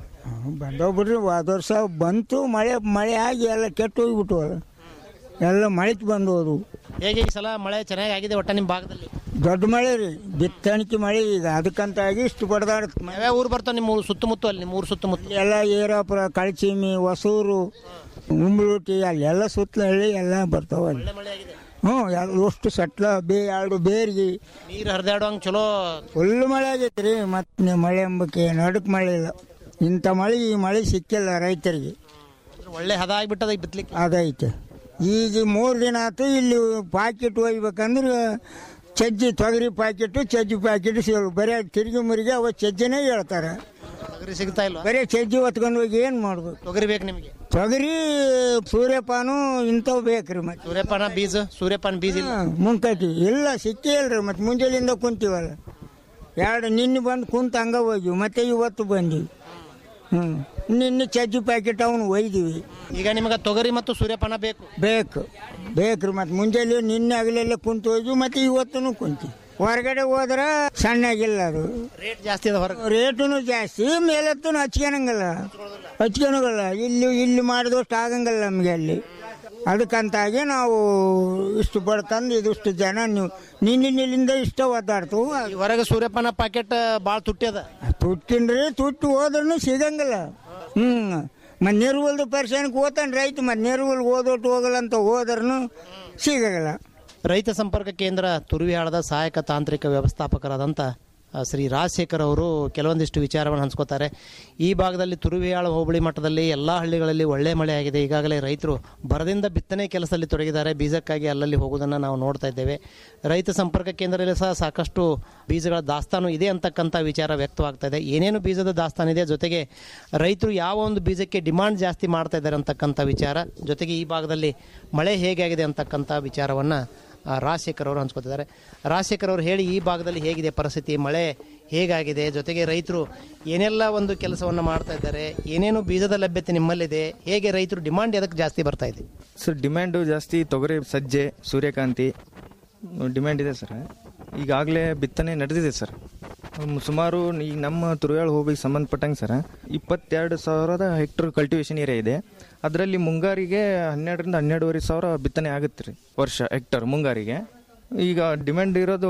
ಬಂದವ್ ಬಿಡ್ರಿ ಹೋದ ವರ್ಷ ಬಂತು ಮಳೆ ಮಳೆ ಆಗಿ ಎಲ್ಲ ಕೆಟ್ಟು ಹೋಗ್ಬಿಟ್ಟು ಎಲ್ಲ ಮಳೆತ್ ಬಂದು ಹೋದವು ಹೇಗೆ ಈ ಸಲ ಮಳೆ ಚೆನ್ನಾಗಿ ಆಗಿದೆ ಒಟ್ಟ ನಿಮ್ಮ ಭಾಗದಲ್ಲಿ ದೊಡ್ಡ ಮಳೆ ರೀ ಬಿತ್ತಣಿಕೆ ಮಳೆ ಈಗ ಅದಕ್ಕಂತಾಗಿ ಇಷ್ಟು ಬಡ್ದಾಡತ್ ಯಾವ್ಯಾವ ಊರು ಬರ್ತಾವೆ ನಿಮ್ಮ ಊರು ಸುತ್ತಮುತ್ತ ಅಲ್ಲಿ ನಿಮ್ಮ ಊರು ಸುತ್ತಮುತ್ತ ಎಲ್ಲ ಏರಾಪುರ ಕಳಚಿಮಿ ಹೊಸೂರು ಉಂಬ್ಳೂಟಿ ಅಲ್ಲೆಲ್ಲ ಸುತ್ತಲ ಹಳ್ಳಿ ಎಲ್ಲ ಬರ್ತಾವ ಅಲ್ಲಿ ಹ್ಞೂ ಎಲ್ಲ ಅಷ್ಟು ಸಟ್ಲ ಬೇ ಎರಡು ಬೇರ್ಗಿ ನೀರು ಹರಿದಾಡುವಂಗೆ ಚಲೋ ಫುಲ್ ಮಳೆ ಆಗೈತೆ ರೀ ಮತ್ತೆ ಮಳೆ ಎಂಬಕ್ಕೆ ನಡಕ್ ಮಳೆ ಇಲ್ಲ ಇಂಥ ಮಳೆ ಈ ಮಳೆ ಸಿಕ್ಕಿಲ್ಲ ರೈತರಿಗೆ ಒಳ್ಳೆ ಹದ ಆಗಿಬಿಟ್ಟದ ಈಗ ಬಿತ್ತಲಿಕ್ಕೆ ಅದೈತೆ ಈಗ ಮೂರು ದಿನ ಆಯ್ತು ಇಲ್ಲಿ ಪಾಕೆಟ್ ಒಯ್ಬೇಕಂದ್ರೆ ಚಜ್ಜಿ ತೊಗರಿ ಪಾಕೆಟು ಚಜ್ಜಿ ಪಾಕೆಟ್ ಸಿಗಲ್ಲ ಬರೀ ತಿರುಗಿ ಮುರಿಗೆ ಅವ ಚಜ್ಜಿನೇ ಹೇಳ್ತಾರೆ ತೊಗರಿ ಸಿಗ್ತಾ ಇಲ್ವಾ ಬರೀ ಚಜ್ಜಿ ಹೊತ್ಕೊಂಡು ಹೋಗಿ ಏನು ಮಾಡ್ಬೇಕು ತೊಗರಿ ಬೇಕು ನಿಮಗೆ ತೊಗರಿ ಸೂರ್ಯಪಾನು ಇಂಥವು ಬೇಕ್ರಿ ಮತ್ತೆ ಸೂರ್ಯಪಾನ ಬೀಜ ಸೂರ್ಯಪಾನ ಬೀಜ ಇಲ್ಲ ಮುಂಕಟಿ ಇಲ್ಲ ಸಿಕ್ಕೇ ಇಲ್ರಿ ಮತ್ತೆ ಮುಂಜಾನೆಯಿಂದ ಕುಂತೀವಲ್ಲ ಎರಡು ನಿನ್ನೆ ಬಂದು ಕುಂತ ಹಂಗ ಹೋಗಿವಿ ಮತ್ತೆ ಇವತ್ತು ಬಂದೀವಿ ಹ್ಞೂ ನಿನ್ನೆ ಚಜ್ಜಿ ಪ್ಯಾಕೆಟ್ ಅವನು ಒಯ್ದೀವಿ ಈಗ ನಿಮಗೆ ತೊಗರಿ ಮತ್ತು ಸೂರ್ಯಪಾನ ಬೇಕು ಬೇಕು ಬೇಕ್ರಿ ಮತ್ತೆ ಮುಂಜಾನೆ ನಿನ್ನೆ ಆಗಲೆಲ್ಲ ಕುಂತು ಹೋಗಿ ಮತ್ತೆ ಇವತ್ತೂ ಕುಂತೀವಿ ಹೊರಗಡೆ ಹೋದ್ರೆ ಸಣ್ಣಾಗಿಲ್ಲ ಅದು ರೇಟ್ ಜಾಸ್ತಿ ಅದ ಹೊರಗೆ ರೇಟುನು ಜಾಸ್ತಿ ಮೇಲತ್ತೂ ಹಚ್ಕೊಳಂಗಲ್ಲ ಹಚ್ಕೊಳಗಲ್ಲ ಇಲ್ಲಿ ಇಲ್ಲಿ ಮಾಡಿದಷ್ಟು ಆಗಂಗಿಲ್ಲ ನಮಗೆ ಅಲ್ಲಿ ಅದಕ್ಕಂತಾಗಿ ನಾವು ಇಷ್ಟು ಬಡ್ತಂದು ಇದಿಷ್ಟು ಜನ ನೀವು ನಿನ್ನೆ ನಿಲ್ಲಿಂದ ಇಷ್ಟ ಒದ್ದಾಡ್ತವು ಈ ಹೊರಗೆ ಸೂರ್ಯಪಾನ ಪ್ಯಾಕೆಟ್ ಭಾಳ ತುಟ್ಟಿ ಅದ ತುಟ್ಟಿನ್ರಿ ತುಟ್ಟಿ ಹೋದ್ರೂ ಸಿಗಂಗಿಲ್ಲ ಹ್ಞೂ ಮತ್ತೆ ನಿರ್ವಲ್ದು ಪರ್ಸನ್ಗೆ ಓದ್ತಾನೆ ರೈತ ಮತ್ತೆ ನಿರ್ವಲ್ ಓದೋಟ್ಟು ಹೋಗಲ್ಲ ಅಂತ ಹೋದ್ರೂ ಸಿಗಲ್ಲ ರೈತ ಸಂಪರ್ಕ ಕೇಂದ್ರ ತುರುವಿಹಾಳದ ಸಹಾಯಕ ತಾಂತ್ರಿಕ ವ್ಯವಸ್ಥಾಪಕರಾದಂಥ ಆ, ಶ್ರೀ ರಾಜಶೇಖರ್ ಅವರು ಕೆಲವೊಂದಿಷ್ಟು ವಿಚಾರವನ್ನು ಹಂಚ್ಕೋತಾರೆ ಈ ಭಾಗದಲ್ಲಿ ತುರುವಿಯಾಳ ಹೋಬಳಿ ಮಟ್ಟದಲ್ಲಿ ಎಲ್ಲ ಹಳ್ಳಿಗಳಲ್ಲಿ ಒಳ್ಳೆ ಮಳೆ ಆಗಿದೆ ಈಗಾಗಲೇ ರೈತರು ಬರದಿಂದ ಬಿತ್ತನೆ ಕೆಲಸದಲ್ಲಿ ತೊಡಗಿದ್ದಾರೆ ಬೀಜಕ್ಕಾಗಿ ಅಲ್ಲಲ್ಲಿ ಹೋಗುವುದನ್ನು ನಾವು ನೋಡ್ತಾ ಇದ್ದೇವೆ ರೈತ ಸಂಪರ್ಕ ಕೇಂದ್ರದಲ್ಲಿ ಸಹ ಸಾಕಷ್ಟು ಬೀಜಗಳ ದಾಸ್ತಾನು ಇದೆ ಅಂತಕ್ಕಂಥ ವಿಚಾರ ವ್ಯಕ್ತವಾಗ್ತಾ ಇದೆ ಏನೇನು ಬೀಜದ ದಾಸ್ತಾನು ಇದೆ ಜೊತೆಗೆ ರೈತರು ಯಾವ ಒಂದು ಬೀಜಕ್ಕೆ ಡಿಮಾಂಡ್ ಜಾಸ್ತಿ ಮಾಡ್ತಾ ಇದ್ದಾರೆ ಅಂತಕ್ಕಂಥ ವಿಚಾರ ಜೊತೆಗೆ ಈ ಭಾಗದಲ್ಲಿ ಮಳೆ ಹೇಗಾಗಿದೆ ಅಂತಕ್ಕಂಥ ವಿಚಾರವನ್ನು ಆ, ರಾಜಶೇಖರ್ ಅವರು ಹಂಚ್ಕೊತಿದ್ದಾರೆ ರಾಜಶೇಖರ್ ಅವರು ಹೇಳಿ ಈ ಭಾಗದಲ್ಲಿ ಹೇಗಿದೆ ಪರಿಸ್ಥಿತಿ ಮಳೆ ಹೇಗಾಗಿದೆ ಜೊತೆಗೆ ರೈತರು ಏನೆಲ್ಲ ಒಂದು ಕೆಲಸವನ್ನು ಮಾಡ್ತಾ ಇದ್ದಾರೆ ಏನೇನು ಬೀಜದ ಲಭ್ಯತೆ ನಿಮ್ಮಲ್ಲಿದೆ ಹೇಗೆ ರೈತರು ಡಿಮಾಂಡ್ ಅದಕ್ಕೆ ಜಾಸ್ತಿ ಬರ್ತಾ ಇದೆ ಸರ್ ಡಿಮ್ಯಾಂಡು ಜಾಸ್ತಿ ತೊಗರಿ ಸಜ್ಜೆ ಸೂರ್ಯಕಾಂತಿ ಡಿಮ್ಯಾಂಡ್ ಇದೆ ಸರ್ ಈಗಾಗಲೇ ಬಿತ್ತನೆ ನಡೆದಿದೆ ಸರ್ ಹ್ಮ್, ಸುಮಾರು ಈಗ ನಮ್ಮ ತುರುಯಾಳ ಹೋಬಳಿಗೆ ಸಂಬಂಧಪಟ್ಟಂಗೆ ಸರ್ ಇಪ್ಪತ್ತೆರಡು ಸಾವಿರದ ಹೆಕ್ಟರ್ ಕಲ್ಟಿವೇಶನ್ ಏರಿಯಾ ಇದೆ ಅದರಲ್ಲಿ ಮುಂಗಾರಿಗೆ ಹನ್ನೆರಡರಿಂದ ಹನ್ನೆರಡುವರೆ ಸಾವಿರ ಬಿತ್ತನೆ ಆಗುತ್ತೆ ರೀ ವರ್ಷ ಹೆಕ್ಟರ್ ಮುಂಗಾರಿಗೆ ಈಗ ಡಿಮ್ಯಾಂಡ್ ಇರೋದು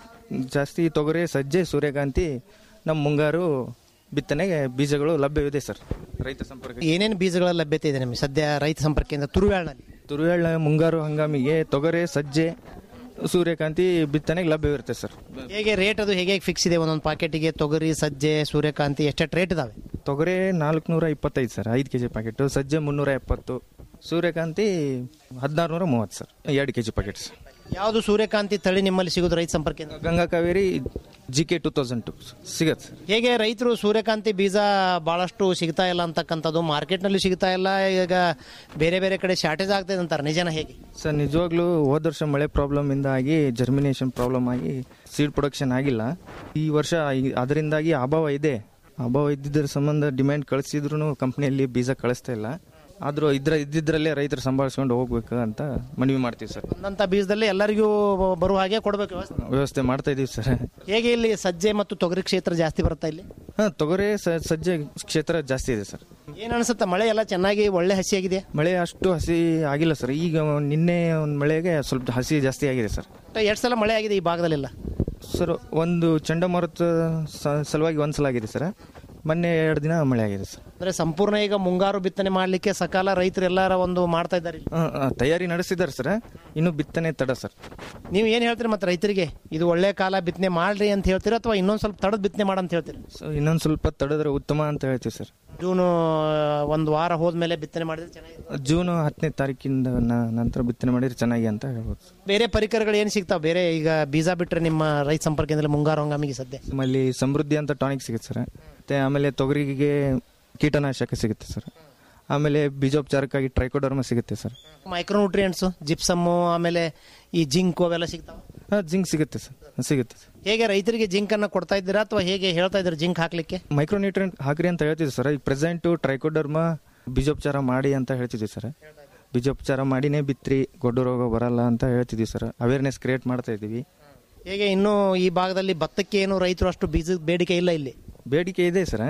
ಜಾಸ್ತಿ ತೊಗರಿ ಸಜ್ಜೆ ಸೂರ್ಯಕಾಂತಿ ನಮ್ಮ ಮುಂಗಾರು ಬಿತ್ತನೆಗೆ ಬೀಜಗಳು ಲಭ್ಯವಿದೆ ಸರ್ ರೈತ ಸಂಪರ್ಕ ಏನೇನು ಬೀಜಗಳ ಲಭ್ಯತೆ ಇದೆ ನಿಮಗೆ ಸದ್ಯ ರೈತ ಸಂಪರ್ಕದಿಂದ ತುರುವೇಳ್ನಲ್ಲಿ ತುರುವೇಳ ಮುಂಗಾರು ಹಂಗಾಮಿಗೆ ತೊಗರೆ ಸಜ್ಜೆ ಸೂರ್ಯಕಾಂತಿ ಬಿತ್ತನೆಗೆ ಲಭ್ಯವಿರುತ್ತೆ ಸರ್ ಹೇಗೆ ರೇಟ್ ಅದು ಹೇಗೆ ಫಿಕ್ಸ್ ಇದೆ ಒಂದೊಂದು ಪಾಕೆಟಿಗೆ ತೊಗರಿ ಸಜ್ಜೆ ಸೂರ್ಯಕಾಂತಿ ಎಷ್ಟೆಷ್ಟು ರೇಟ್ ಇದಾವೆ ತೊಗರೆ ನಾಲ್ಕುನೂರ ಇಪ್ಪತ್ತೈದು ಸರ್ ಐದು ಕೆ ಜಿ ಪ್ಯಾಕೆಟು ಸಜ್ಜೆ ಮುನ್ನೂರ ಎಪ್ಪತ್ತು ಸೂರ್ಯಕಾಂತಿ ಹದಿನಾರು ನೂರ ಮೂವತ್ತು ಸರ್ ಎರಡು ಕೆ ಜಿ ಪ್ಯಾಕೆಟ್ ಸರ್ ಯಾವುದು ಸೂರ್ಯಕಾಂತಿ ತಳಿ ನಿಮ್ಮಲ್ಲಿ ಸಿಗೋದು ರೈತ ಸಂಪರ್ಕದಿಂದ Ganga Kaveri G K two thousand two ಸಿಗತ್ತೆ ಸರ್ ಹೇಗೆ ರೈತರು ಸೂರ್ಯಕಾಂತಿ ಬೀಜ ಭಾಳಷ್ಟು ಸಿಗ್ತಾ ಇಲ್ಲ ಅಂತಕ್ಕಂಥದ್ದು ಮಾರ್ಕೆಟ್ನಲ್ಲಿ ಸಿಗ್ತಾ ಇಲ್ಲ ಈಗ ಬೇರೆ ಬೇರೆ ಕಡೆ ಶಾರ್ಟೇಜ್ ಆಗ್ತದೆ ಅಂತಾರೆ ನಿಜನ ಹೇಗೆ ಸರ್ ನಿಜವಾಗ್ಲೂ ಹೋದ ವರ್ಷ ಮಳೆ ಪ್ರಾಬ್ಲಮ್ ಇಂದಾಗಿ ಜರ್ಮಿನೇಷನ್ ಪ್ರಾಬ್ಲಮ್ ಆಗಿ ಸೀಡ್ ಪ್ರೊಡಕ್ಷನ್ ಆಗಿಲ್ಲ ಈ ವರ್ಷ ಈ- ಅದರಿಂದಾಗಿ ಅಭಾವ ಇದೆ ಅಭಾವ ಇದ್ದಿದ್ದರ ಸಂಬಂಧ ಡಿಮ್ಯಾಂಡ್ ಕಳಿಸಿದ್ರು ಕಂಪ್ನಿಯಲ್ಲಿ ಬೀಜ ಕಳಿಸ್ತಾ ಇಲ್ಲ ಆದರೂ ಇದ್ರ ಇದ್ದಿದ್ರಲ್ಲೇ ರೈತರು ಸಂಭಾಳಿಸ್ಕೊಂಡು ಹೋಗ್ಬೇಕು ಅಂತ ಮನವಿ ಮಾಡ್ತೀವಿ ಸರ್ ಬಂದಂಥ ಬೀಜದಲ್ಲಿ ಎಲ್ಲರಿಗೂ ಬರುವ ಹಾಗೆ ಕೊಡಬೇಕು ವ್ಯವಸ್ಥೆ ವ್ಯವಸ್ಥೆ ಮಾಡ್ತಾ ಇದೀವಿ ಸರ್ ಹೇಗೆ ಇಲ್ಲಿ ಸಜ್ಜೆ ಮತ್ತು ತೊಗರಿ ಕ್ಷೇತ್ರ ಜಾಸ್ತಿ ಬರುತ್ತಾ ಇಲ್ಲಿ ಹಾಂ ತೊಗರೆ ಸ- ಸಜ್ಜೆ ಕ್ಷೇತ್ರ ಜಾಸ್ತಿ ಇದೆ ಸರ್ ಏನು ಅನ್ಸುತ್ತೆ ಮಳೆ ಎಲ್ಲ ಚೆನ್ನಾಗಿ ಒಳ್ಳೆ ಹಸಿಯಾಗಿದೆ ಮಳೆ ಅಷ್ಟು ಹಸಿ ಆಗಿಲ್ಲ ಸರ್ ಈಗ ನಿನ್ನೆ ಒಂದು ಮಳೆಗೆ ಸ್ವಲ್ಪ ಹಸಿ ಜಾಸ್ತಿ ಆಗಿದೆ ಸರ್ ಎಷ್ಟು ಸಲ ಮಳೆ ಆಗಿದೆ ಈ ಭಾಗದಲ್ಲೆಲ್ಲ ಸರ್ ಒಂದು ಚಂಡಮಾರುತ ಸ- ಸಲುವಾಗಿ ಒಂದು ಸಲ ಆಗಿದೆ ಸರ್ ಮೊನ್ನೆ ಎರಡು ದಿನ ಮಳೆ ಆಗಿದೆ ಸರ್ ಅಂದ್ರೆ ಸಂಪೂರ್ಣ ಈಗ ಮುಂಗಾರು ಬಿತ್ತನೆ ಮಾಡಲಿಕ್ಕೆ ಸಕಾಲ ರೈತರು ಎಲ್ಲರ ಒಂದು ಮಾಡ್ತಾ ಇದ್ದಾರೆ ಇಲ್ಲಿ. ಆ, ಆ, ತಯಾರಿ ನಡೆಸಿದ್ದಾರೆ ಸರ್ ಇನ್ನು ಬಿತ್ತನೆ ತಡ ಸರ್ ನೀವು ಏನು ಹೇಳ್ತೀರಿ ಮತ್ತೆ ರೈತರಿಗೆ ಇದು ಒಳ್ಳೆ ಕಾಲ ಬಿತ್ತನೆ ಮಾಡ್ರಿ ಅಂತ ಹೇಳ್ತೀರಾ ಅಥವಾ ಇನ್ನೊಂದು ಸ್ವಲ್ಪ ತಡದ್ ಬಿತ್ತನೆ ಮಾಡಂತ ಹೇಳ್ತೀರಿ ಸೊ ಇನ್ನೊಂದು ಸ್ವಲ್ಪ ತಡೆದ್ರೆ ಉತ್ತಮ ಅಂತ ಹೇಳ್ತೀವಿ ಸರ್ ಜೂನು ಒಂದು ವಾರ ಹೋದ್ಮೇಲೆ ಬಿತ್ತನೆ ಮಾಡಿದ್ರೆ ಚೆನ್ನಾಗಿ ಜೂನ್ ಹತ್ತನೇ ತಾರೀಕಿಂದ ನ- ನಂತರ ಬಿತ್ತನೆ ಮಾಡಿದ್ರೆ ಚೆನ್ನಾಗಿ ಅಂತ ಹೇಳ್ಬೋದು ಸರ್. ಬೇರೆ ಪರಿಕರಗಳು ಏನು ಸಿಗ್ತಾವೆ ಬೇರೆ ಈಗ ಬೀಜ ಬಿಟ್ರೆ ನಿಮ್ಮ ರೈತ ಸಂಪರ್ಕದಲ್ಲಿ ಮುಂಗಾರು ಹಂಗಾಮಿಗೆ ಸದ್ಯ ನಮ್ಮಲ್ಲಿ ಸಮೃದ್ಧಿ ಅಂತ ಟಾನಿಕ್ ಸಿಗುತ್ತೆ ಸರ್ ಮತ್ತೆ ಆಮೇಲೆ ತೊಗರಿಗೆ ಕೀಟನಾಶಕ ಸಿಗುತ್ತೆ ಸರ್ ಆಮೇಲೆ ಬೀಜೋಪಚಾರಕ್ಕಾಗಿ ಟ್ರೈಕೋಡರ್ಮ ಸಿಗುತ್ತೆ ಸರ್ ಮೈಕ್ರೋನ್ಯೂಟ್ರಿಯೆಂಟ್ಸು ಜಿಪ್ಸಮ್ಮು ಆಮೇಲೆ ಈ ಜಿಂಕ್ ಅವೆಲ್ಲ ಸಿಗ್ತಾವೆ ಹಾಂ ಜಿಂಕ್ ಸಿಗುತ್ತೆ ಸರ್ ಸಿಗುತ್ತೆ ಸರ್ ಹೇಗೆ ರೈತರಿಗೆ ಜಿಂಕ್ ಅನ್ನ ಕೊಡ್ತಾ ಇದ್ದೀರಾ ಅಥವಾ ಹೇಗೆ ಹೇಳ್ತಾ ಇದ್ದೀರಾ ಜಿಂಕ್ ಹಾಕ್ಲಿಕ್ಕೆ ಮೈಕ್ರೋನ್ಯೂಟ್ರೆಂಟ್ ಹಾಕ್ರಿ ಅಂತ ಹೇಳ್ತಿದ್ವಿ ಸರ್ ಈಗ ಪ್ರೆಸೆಂಟು ಟ್ರೈಕೋಡರ್ಮ ಬೀಜೋಪಚಾರ ಮಾಡಿ ಅಂತ ಹೇಳ್ತಿದ್ವಿ ಸರ್ ಬೀಜೋಪಚಾರ ಮಾಡಿನೇ ಬಿತ್ರಿ ಗೊಡ್ಡು ರೋಗ ಬರಲ್ಲ ಅಂತ ಹೇಳ್ತಿದ್ವಿ ಸರ್ ಅವೇರ್ನೆಸ್ ಕ್ರಿಯೇಟ್ ಮಾಡ್ತಾ ಇದ್ದೀವಿ ಹೇಗೆ ಇನ್ನೂ ಈ ಭಾಗದಲ್ಲಿ ಭತ್ತಕ್ಕೆ ಏನು ರೈತರು ಅಷ್ಟು ಬೀಜದ ಬೇಡಿಕೆ ಇಲ್ಲ ಇಲ್ಲಿ ಬೇಡಿಕೆ ಇದೆ ಸರ್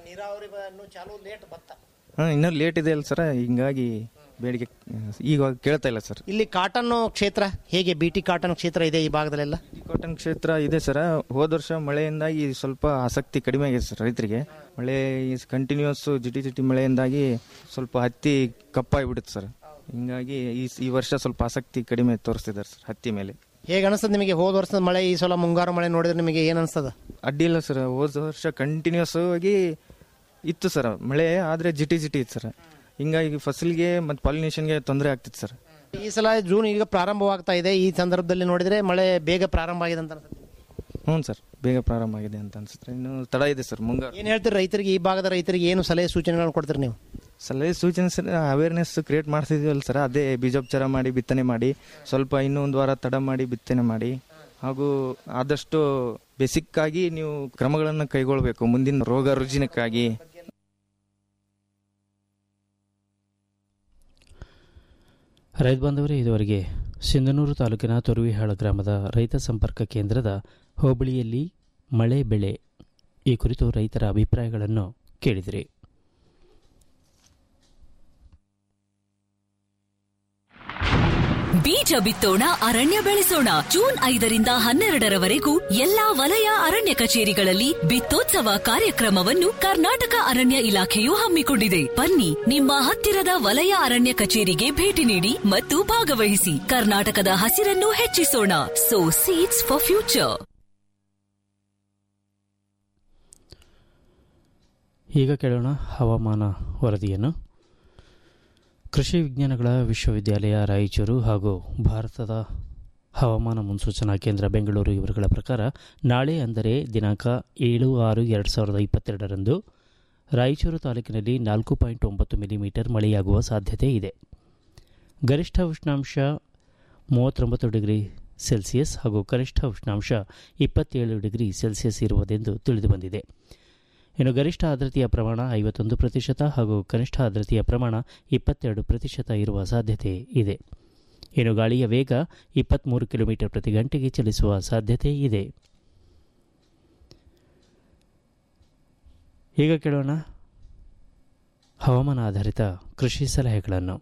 ಹಾಂ ಇನ್ನೂ ಲೇಟ್ ಇದೆ ಅಲ್ಲ ಸರ್ ಹಿಂಗಾಗಿ ಬೇಡಿಕೆ ಈಗ ಕೇಳ್ತಾ ಇಲ್ಲ ಸರ್ ಇಲ್ಲಿ ಕಾಟನ್ ಕ್ಷೇತ್ರ ಹೇಗೆ ಬಿಟಿ ಕಾಟನ್ ಕ್ಷೇತ್ರ ಇದೆ ಈ ಭಾಗದಲ್ಲೆಲ್ಲ ಕಾಟನ್ ಕ್ಷೇತ್ರ ಇದೆ ಸರ್ ಹೋದ ವರ್ಷ ಮಳೆಯಿಂದಾಗಿ ಸ್ವಲ್ಪ ಆಸಕ್ತಿ ಕಡಿಮೆ ಆಗಿದೆ ಸರ್ ರೈತರಿಗೆ ಮಳೆ ಕಂಟಿನ್ಯೂಸ್ ಜಿಟಿ ಜಿಟಿ ಮಳೆಯಿಂದಾಗಿ ಸ್ವಲ್ಪ ಹತ್ತಿ ಕಪ್ಪಾಗಿಬಿಡುತ್ತೆ ಸರ್ ಹಿಂಗಾಗಿ ಈ ಈ ವರ್ಷ ಸ್ವಲ್ಪ ಆಸಕ್ತಿ ಕಡಿಮೆ ತೋರಿಸ್ತಿದ್ದಾರೆ ಸರ್ ಹತ್ತಿ ಮೇಲೆ ಹೇಗೆ ಅನಿಸ್ತದೆ ನಿಮಗೆ ಹೋದ ವರ್ಷದ ಮಳೆ ಈ ಸಲ ಮುಂಗಾರು ಮಳೆ ನೋಡಿದ್ರೆ ನಿಮಗೆ ಏನು ಅನಿಸ್ತದ ಅಡ್ಡಿ ಇಲ್ಲ ಸರ್ ಹೋದ ವರ್ಷ ಕಂಟಿನ್ಯೂಸ್ ಆಗಿ ಇತ್ತು ಸರ್ ಮಳೆ ಆದರೆ ಜಿಟಿ ಜಿಟಿ ಇತ್ತು ಸರ್ ಹಿಂಗಾಗಿ ಫಸಲಿಗೆ ಮತ್ತು ಪಾಲಿನೇಷನ್ಗೆ ತೊಂದರೆ ಆಗ್ತಿತ್ತು ಸರ್ ಈ ಸಲ ಜೂನ್ ಈಗ ಪ್ರಾರಂಭವಾಗ್ತಾ ಇದೆ ಈ ಸಂದರ್ಭದಲ್ಲಿ ನೋಡಿದ್ರೆ ಮಳೆ ಬೇಗ ಪ್ರಾರಂಭ ಆಗಿದೆ ಅಂತ ಅನ್ಸುತ್ತೆ ಹ್ಞೂ ಸರ್ ಬೇಗ ಪ್ರಾರಂಭ ಆಗಿದೆ ಅಂತ ಅನ್ಸುತ್ತೆ ಇನ್ನು ತಡ ಇದೆ ಸರ್ ಮುಂಗಾರು ಏನು ಹೇಳ್ತೀರಿ ರೈತರಿಗೆ ಈ ಭಾಗದ ರೈತರಿಗೆ ಏನು ಸಲಹೆ ಸೂಚನೆಗಳನ್ನು ಕೊಡ್ತೀರಿ ನೀವು ಸಲಹೆ ಸೂಚನೆ ಸರ್ ಅವೇರ್ನೆಸ್ ಕ್ರಿಯೇಟ್ ಮಾಡ್ತಿದ್ದೀವಲ್ಲ ಸರ್ ಅದೇ ಬೀಜೋಪಚಾರ ಮಾಡಿ ಬಿತ್ತನೆ ಮಾಡಿ ಸ್ವಲ್ಪ ಇನ್ನೂ ಒಂದು ವಾರ ತಡ ಮಾಡಿ ಬಿತ್ತನೆ ಮಾಡಿ ಹಾಗೂ ಆದಷ್ಟು ಬೇಸಿಕ್ ಆಗಿ ನೀವು ಕ್ರಮಗಳನ್ನು ಕೈಗೊಳ್ಳಬೇಕು ಮುಂದಿನ ರೋಗ ರುಜಿನಕ್ಕಾಗಿ ರೈತ ಬಾಂಧವರೇ ಇದುವರೆಗೆ ಸಿಂಧನೂರು ತಾಲೂಕಿನ ತೊರುವಿಹಾಳ ಗ್ರಾಮದ ರೈತ ಸಂಪರ್ಕ ಕೇಂದ್ರದ ಹೋಬಳಿಯಲ್ಲಿ ಮಳೆ ಬೆಳೆ ಈ ಕುರಿತು ರೈತರ ಅಭಿಪ್ರಾಯಗಳನ್ನು ಕೇಳಿದಿರಿ ಬೀಜ ಬಿತ್ತೋಣ ಅರಣ್ಯ ಬೆಳೆಸೋಣ ಜೂನ್ ಐದರಿಂದ ಹನ್ನೆರಡರವರೆಗೂ ಎಲ್ಲಾ ವಲಯ ಅರಣ್ಯ ಕಚೇರಿಗಳಲ್ಲಿ ಬಿತ್ತೋತ್ಸವ ಕಾರ್ಯಕ್ರಮವನ್ನು ಕರ್ನಾಟಕ ಅರಣ್ಯ ಇಲಾಖೆಯು ಹಮ್ಮಿಕೊಂಡಿದೆ ಬನ್ನಿ ನಿಮ್ಮ ಹತ್ತಿರದ ವಲಯ ಅರಣ್ಯ ಕಚೇರಿಗೆ ಭೇಟಿ ನೀಡಿ ಮತ್ತು ಭಾಗವಹಿಸಿ ಕರ್ನಾಟಕದ ಹಸಿರನ್ನು ಹೆಚ್ಚಿಸೋಣ ಸೋ ಸೀಡ್ಸ್ ಫಾರ್ ಫ್ಯೂಚರ್ ಈಗ ಕೇಳೋಣ ಹವಾಮಾನ ವರದಿಯನ್ನು ಕೃಷಿ ವಿಜ್ಞಾನಗಳ ವಿಶ್ವವಿದ್ಯಾಲಯ ರಾಯಚೂರು ಹಾಗೂ ಭಾರತದ ಹವಾಮಾನ ಮುನ್ಸೂಚನಾ ಕೇಂದ್ರ ಬೆಂಗಳೂರು ಇವರುಗಳ ಪ್ರಕಾರ ನಾಳೆ ಅಂದರೆ ದಿನಾಂಕ ಏಳು ಆರು ಎರಡು ಸಾವಿರದ ಇಪ್ಪತ್ತೆರಡರಂದು ರಾಯಚೂರು ತಾಲೂಕಿನಲ್ಲಿ ನಾಲ್ಕು ಪಾಯಿಂಟ್ ಒಂಬತ್ತು ಮಿಲಿಮೀಟರ್ ಮಳೆಯಾಗುವ ಸಾಧ್ಯತೆ ಇದೆ ಗರಿಷ್ಠ ಉಷ್ಣಾಂಶ ಮೂವತ್ತೊಂಬತ್ತು ಡಿಗ್ರಿ ಸೆಲ್ಸಿಯಸ್ ಹಾಗೂ ಕನಿಷ್ಠ ಉಷ್ಣಾಂಶ ಇಪ್ಪತ್ತೇಳು ಡಿಗ್ರಿ ಸೆಲ್ಸಿಯಸ್ ಇರುವುದೆಂದು ತಿಳಿದುಬಂದಿದೆ ಇನ್ನು ಗರಿಷ್ಠ ಆರ್ದ್ರತೆಯ ಪ್ರಮಾಣ ಐವತ್ತೊಂದು ಪ್ರತಿಶತ ಹಾಗೂ ಕನಿಷ್ಠ ಆರ್ದ್ರತೆಯ ಪ್ರಮಾಣ ಇಪ್ಪತ್ತೆರಡು ಪ್ರತಿಶತ ಇರುವ ಸಾಧ್ಯತೆ ಇದೆ ಇನ್ನು ಗಾಳಿಯ ವೇಗ ಇಪ್ಪತ್ತ್ಮೂರು ಕಿಲೋಮೀಟರ್ ಪ್ರತಿ ಗಂಟೆಗೆ ಚಲಿಸುವ ಸಾಧ್ಯತೆ ಇದೆ ಈಗ ಕೇಳೋಣ ಹವಾಮಾನ ಆಧಾರಿತ ಕೃಷಿ ಸಲಹೆಗಳನ್ನು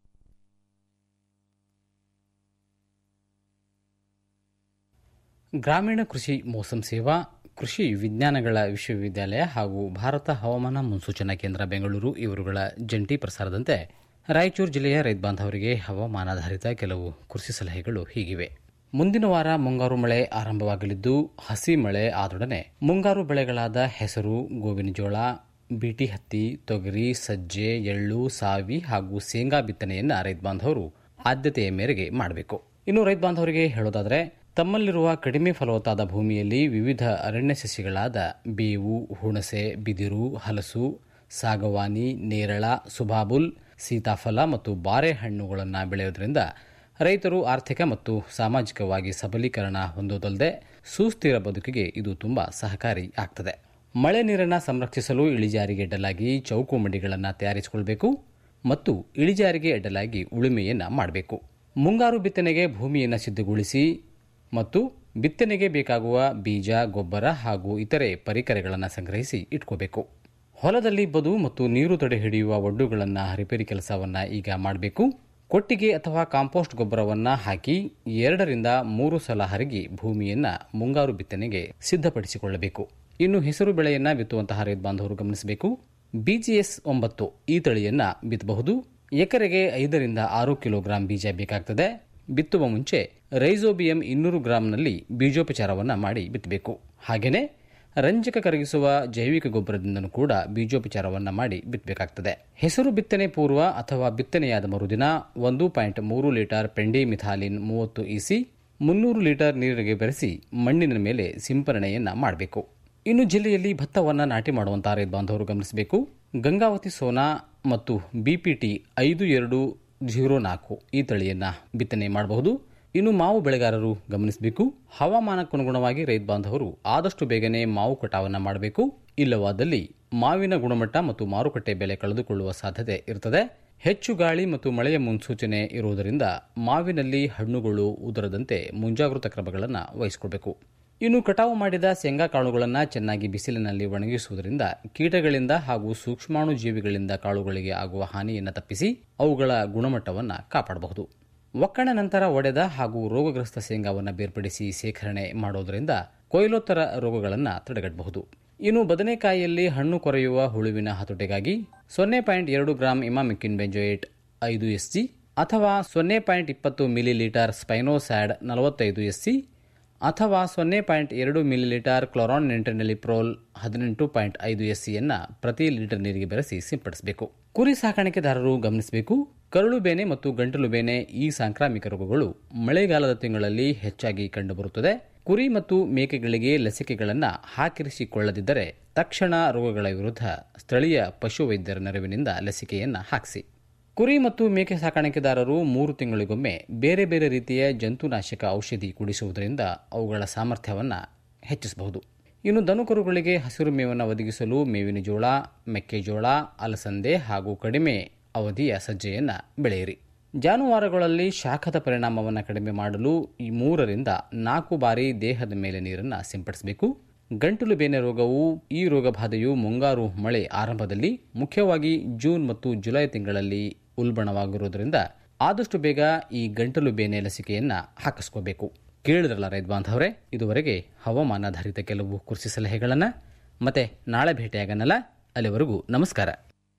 ಗ್ರಾಮೀಣ ಕೃಷಿ ಮೋಸಂ ಸೇವಾ ಕೃಷಿ ವಿಜ್ಞಾನಗಳ ವಿಶ್ವವಿದ್ಯಾಲಯ ಹಾಗೂ ಭಾರತ ಹವಾಮಾನ ಮುನ್ಸೂಚನಾ ಕೇಂದ್ರ ಬೆಂಗಳೂರು ಇವರುಗಳ ಜಂಟಿ ಪ್ರಸಾರದಂತೆ ರಾಯಚೂರು ಜಿಲ್ಲೆಯ ರೈತ ಬಾಂಧವರಿಗೆ ಹವಾಮಾನಾಧಾರಿತ ಕೆಲವು ಕೃಷಿ ಸಲಹೆಗಳು ಹೀಗಿವೆ ಮುಂದಿನ ವಾರ ಮುಂಗಾರು ಮಳೆ ಆರಂಭವಾಗಲಿದ್ದು ಹಸಿ ಮಳೆ ಆದೊಡನೆ ಮುಂಗಾರು ಬೆಳೆಗಳಾದ ಹೆಸರು ಗೋವಿನ ಜೋಳ ಬಿಟಿ ಹತ್ತಿ ತೊಗರಿ ಸಜ್ಜೆ ಎಳ್ಳು ಸಾವಿ ಹಾಗೂ ಶೇಂಗಾ ಬಿತ್ತನೆಯನ್ನ ರೈತ ಬಾಂಧವರು ಆದ್ಯತೆಯ ಮೇರೆಗೆ ಮಾಡಬೇಕು ಇನ್ನು ರೈತ ಬಾಂಧವರಿಗೆ ಹೇಳೋದಾದರೆ ತಮ್ಮಲ್ಲಿರುವ ಕಡಿಮೆ ಫಲವತ್ತಾದ ಭೂಮಿಯಲ್ಲಿ ವಿವಿಧ ಅರಣ್ಯ ಸಸ್ಯಗಳಾದ ಬೇವು ಹುಣಸೆ ಬಿದಿರು ಹಲಸು ಸಾಗವಾನಿ ನೇರಳ ಸುಬಾಬುಲ್ ಸೀತಾಫಲ ಮತ್ತು ಬಾರೆಹಣ್ಣುಗಳನ್ನು ಬೆಳೆಯೋದ್ರಿಂದ ರೈತರು ಆರ್ಥಿಕ ಮತ್ತು ಸಾಮಾಜಿಕವಾಗಿ ಸಬಲೀಕರಣ ಹೊಂದೋದಲ್ಲದೆ ಸುಸ್ಥಿರ ಬದುಕಿಗೆ ಇದು ತುಂಬಾ ಸಹಕಾರಿ ಆಗ್ತದೆ ಮಳೆ ನೀರನ್ನು ಸಂರಕ್ಷಿಸಲು ಇಳಿಜಾರಿಗೆ ಅಡ್ಡಲಾಗಿ ಚೌಕು ಮಂಡಿಗಳನ್ನು ತಯಾರಿಸಿಕೊಳ್ಬೇಕು ಮತ್ತು ಇಳಿಜಾರಿಗೆ ಅಡ್ಡಲಾಗಿ ಉಳುಮೆಯನ್ನು ಮಾಡಬೇಕು ಮುಂಗಾರು ಬಿತ್ತನೆಗೆ ಭೂಮಿಯನ್ನು ಸಿದ್ಧಗೊಳಿಸಿ ಮತ್ತು ಬಿತ್ತನೆಗೆ ಬೇಕಾಗುವ ಬೀಜ ಗೊಬ್ಬರ ಹಾಗೂ ಇತರೆ ಪರಿಕರಗಳನ್ನು ಸಂಗ್ರಹಿಸಿ ಇಟ್ಕೋಬೇಕು ಹೊಲದಲ್ಲಿ ಬದು ಮತ್ತು ನೀರು ತಡೆ ಹಿಡಿಯುವ ಒಡ್ಡುಗಳನ್ನು ರಿಪೇರಿ ಕೆಲಸವನ್ನ ಈಗ ಮಾಡಬೇಕು ಕೊಟ್ಟಿಗೆ ಅಥವಾ ಕಾಂಪೋಸ್ಟ್ ಗೊಬ್ಬರವನ್ನ ಹಾಕಿ ಎರಡರಿಂದ ಮೂರು ಸಲ ಹರಗಿ ಭೂಮಿಯನ್ನ ಮುಂಗಾರು ಬಿತ್ತನೆಗೆ ಸಿದ್ಧಪಡಿಸಿಕೊಳ್ಳಬೇಕು ಇನ್ನು ಹೆಸರು ಬೆಳೆಯನ್ನ ಬಿತ್ತುವಂತಹ ರೈತ ಬಾಂಧವರು ಗಮನಿಸಬೇಕು ಬಿಜಿಎಸ್ ಒಂಬತ್ತು ಈ ತಳಿಯನ್ನ ಬಿತ್ತಬಹುದು ಎಕರೆಗೆ ಐದರಿಂದ ಆರು ಕಿಲೋಗ್ರಾಂ ಬೀಜ ಬೇಕಾಗ್ತದೆ ಬಿತ್ತುವ ಮುಂಚೆ ರೈಸೋಬಿಯಂ ಇನ್ನೂರು ಗ್ರಾಂನಲ್ಲಿ ಬೀಜೋಪಚಾರವನ್ನ ಮಾಡಿ ಬಿತ್ತಬೇಕು ಹಾಗೆಯೇ ರಂಜಕ ಕರಗಿಸುವ ಜೈವಿಕ ಗೊಬ್ಬರದಿಂದನೂ ಕೂಡ ಬೀಜೋಪಚಾರವನ್ನ ಮಾಡಿ ಬಿತ್ತಬೇಕಾಗ್ತದೆ ಹೆಸರು ಬಿತ್ತನೆ ಪೂರ್ವ ಅಥವಾ ಬಿತ್ತನೆಯಾದ ಮರುದಿನ ಒಂದು ಪಾಯಿಂಟ್ ಮೂರು ಲೀಟರ್ ಪೆಂಡಿ ಮಿಥಾಲಿನ್ ಮೂವತ್ತು ಇಸಿ ಮುನ್ನೂರು ಲೀಟರ್ ನೀರಿಗೆ ಬೆರೆಸಿ ಮಣ್ಣಿನ ಮೇಲೆ ಸಿಂಪರಣೆಯನ್ನ ಮಾಡಬೇಕು ಇನ್ನು ಜಿಲ್ಲೆಯಲ್ಲಿ ಭತ್ತವನ್ನ ನಾಟಿ ಮಾಡುವಂತಹ ರೈತ ಬಾಂಧವರು ಗಮನಿಸಬೇಕು ಗಂಗಾವತಿ ಸೋನಾ ಮತ್ತು ಬಿಪಿಟಿ ಐದು ಎರಡು ಜೀರೋ ನಾಲ್ಕು ಈ ತಳಿಯನ್ನ ಬಿತ್ತನೆ ಮಾಡಬಹುದು ಇನ್ನು ಮಾವು ಬೆಳೆಗಾರರು ಗಮನಿಸಬೇಕು ಹವಾಮಾನಕ್ಕನುಗುಣವಾಗಿ ರೈತ ಬಾಂಧವರು ಆದಷ್ಟು ಬೇಗನೆ ಮಾವು ಕಟಾವನ್ನ ಮಾಡಬೇಕು ಇಲ್ಲವಾದಲ್ಲಿ ಮಾವಿನ ಗುಣಮಟ್ಟ ಮತ್ತು ಮಾರುಕಟ್ಟೆ ಬೆಲೆ ಕಳೆದುಕೊಳ್ಳುವ ಸಾಧ್ಯತೆ ಇರುತ್ತದೆ ಹೆಚ್ಚು ಗಾಳಿ ಮತ್ತು ಮಳೆಯ ಮುನ್ಸೂಚನೆ ಇರುವುದರಿಂದ ಮಾವಿನಲ್ಲಿ ಹಣ್ಣುಗಳು ಉದುರದಂತೆ ಮುಂಜಾಗೃತ ಕ್ರಮಗಳನ್ನು ವಹಿಸಿಕೊಳ್ಬೇಕು ಇನ್ನು ಕಟಾವು ಮಾಡಿದ ಶೇಂಗಾ ಕಾಳುಗಳನ್ನು ಚೆನ್ನಾಗಿ ಬಿಸಿಲಿನಲ್ಲಿ ಒಣಗಿಸುವುದರಿಂದ ಕೀಟಗಳಿಂದ ಹಾಗೂ ಸೂಕ್ಷ್ಮಾಣು ಜೀವಿಗಳಿಂದ ಕಾಳುಗಳಿಗೆ ಆಗುವ ಹಾನಿಯನ್ನು ತಪ್ಪಿಸಿ ಅವುಗಳ ಗುಣಮಟ್ಟವನ್ನು ಕಾಪಾಡಬಹುದು ಒಕ್ಕಣ ನಂತರ ಒಡೆದ ಹಾಗೂ ರೋಗಗ್ರಸ್ತ ಶೇಂಗಾವನ್ನು ಬೇರ್ಪಡಿಸಿ ಶೇಖರಣೆ ಮಾಡೋದರಿಂದ ಕೊಯ್ಲೋತ್ತರ ರೋಗಗಳನ್ನು ತಡೆಗಟ್ಟಬಹುದು ಇನ್ನು ಬದನೆಕಾಯಿಯಲ್ಲಿ ಹಣ್ಣು ಕೊರೆಯುವ ಹುಳುವಿನ ಹತೋಟಿಗಾಗಿ ಸೊನ್ನೆ ಪಾಯಿಂಟ್ ಎರಡು ಗ್ರಾಂ ಇಮಾಮಿಕ್ಕಿನ್ ಬೆಂಜೋಯೇಟ್ ಐದು ಎಸ್ಜಿ ಅಥವಾ ಸೊನ್ನೆ ಪಾಯಿಂಟ್ ಇಪ್ಪತ್ತು ಮಿಲಿ ಲೀಟರ್ ಸ್ಪೈನೋಸ್ಯಾಡ್ ನಲವತ್ತೈದು ಎಸ್ಸಿ ಅಥವಾ ಸೊನ್ನೆ ಪಾಯಿಂಟ್ ಎರಡು ಮಿಲಿಲೀಟರ್ ಕ್ಲೋರಾನ್ ನೆಂಟನೆಲಿಪ್ರೋಲ್ ಹದಿನೆಂಟು ಪಾಯಿಂಟ್ ಐದು ಎಸ್ಸಿಯನ್ನ ಪ್ರತಿ ಲೀಟರ್ ನೀರಿಗೆ ಬೆರೆಸಿ ಸಿಂಪಡಿಸಬೇಕು ಕುರಿ ಸಾಕಾಣಿಕೆದಾರರು ಗಮನಿಸಬೇಕು ಕರಳು ಬೇನೆ ಮತ್ತು ಗಂಟಲು ಬೇನೆ ಈ ಸಾಂಕ್ರಾಮಿಕ ರೋಗಗಳು ಮಳೆಗಾಲದ ತಿಂಗಳಲ್ಲಿ ಹೆಚ್ಚಾಗಿ ಕಂಡುಬರುತ್ತದೆ ಕುರಿ ಮತ್ತು ಮೇಕೆಗಳಿಗೆ ಲಸಿಕೆಗಳನ್ನು ಹಾಕಿರಿಸಿಕೊಳ್ಳದಿದ್ದರೆ ತಕ್ಷಣ ರೋಗಗಳ ವಿರುದ್ಧ ಸ್ಥಳೀಯ ಪಶುವೈದ್ಯರ ನೆರವಿನಿಂದ ಲಸಿಕೆಯನ್ನು ಹಾಕಿಸಿ ಕುರಿ ಮತ್ತು ಮೇಕೆ ಸಾಕಾಣಿಕೆದಾರರು ಮೂರು ತಿಂಗಳಿಗೊಮ್ಮೆ ಬೇರೆ ಬೇರೆ ರೀತಿಯ ಜಂತುನಾಶಕ ಔಷಧಿ ಕುಡಿಸುವುದರಿಂದ ಅವುಗಳ ಸಾಮರ್ಥ್ಯವನ್ನು ಹೆಚ್ಚಿಸಬಹುದು ಇನ್ನು ದನುಕರುಗಳಿಗೆ ಹಸಿರು ಮೇವನ್ನು ಒದಗಿಸಲು ಮೇವಿನ ಜೋಳ ಮೆಕ್ಕೆಜೋಳ ಅಲಸಂದೆ ಹಾಗೂ ಕಡಿಮೆ ಅವಧಿಯ ಸಜ್ಜೆಯನ್ನು ಬೆಳೆಯಿರಿ ಜಾನುವಾರುಗಳಲ್ಲಿ ಶಾಖದ ಪರಿಣಾಮವನ್ನು ಕಡಿಮೆ ಮಾಡಲು ಈ ಮೂರರಿಂದ ನಾಲ್ಕು ಬಾರಿ ದೇಹದ ಮೇಲೆ ನೀರನ್ನು ಸಿಂಪಡಿಸಬೇಕು ಗಂಟಲು ಬೇನೆ ರೋಗವು ಈ ರೋಗಬಾಧೆಯು ಮುಂಗಾರು ಮಳೆ ಆರಂಭದಲ್ಲಿ ಮುಖ್ಯವಾಗಿ ಜೂನ್ ಮತ್ತು ಜುಲೈ ತಿಂಗಳಲ್ಲಿ ಉಲ್ಬಣವಾಗಿರುವುದರಿಂದ ಆದಷ್ಟು ಬೇಗ ಈ ಗಂಟಲು ಬೇನೆ ಲಸಿಕೆಯನ್ನ ಹಾಕಿಸ್ಕೋಬೇಕು ಕೇಳಿದ್ರಲ್ಲ ರೈತ ಬಾಂಧವರೇ ಇದುವರೆಗೆ ಹವಾಮಾನಾಧಾರಿತ ಕೆಲವು ಕೃಷಿ ಸಲಹೆಗಳನ್ನ ಮತ್ತೆ ನಾಳೆ ಭೇಟಿಯಾಗನಲ್ಲ ಅಲ್ಲಿವರೆಗೂ ನಮಸ್ಕಾರ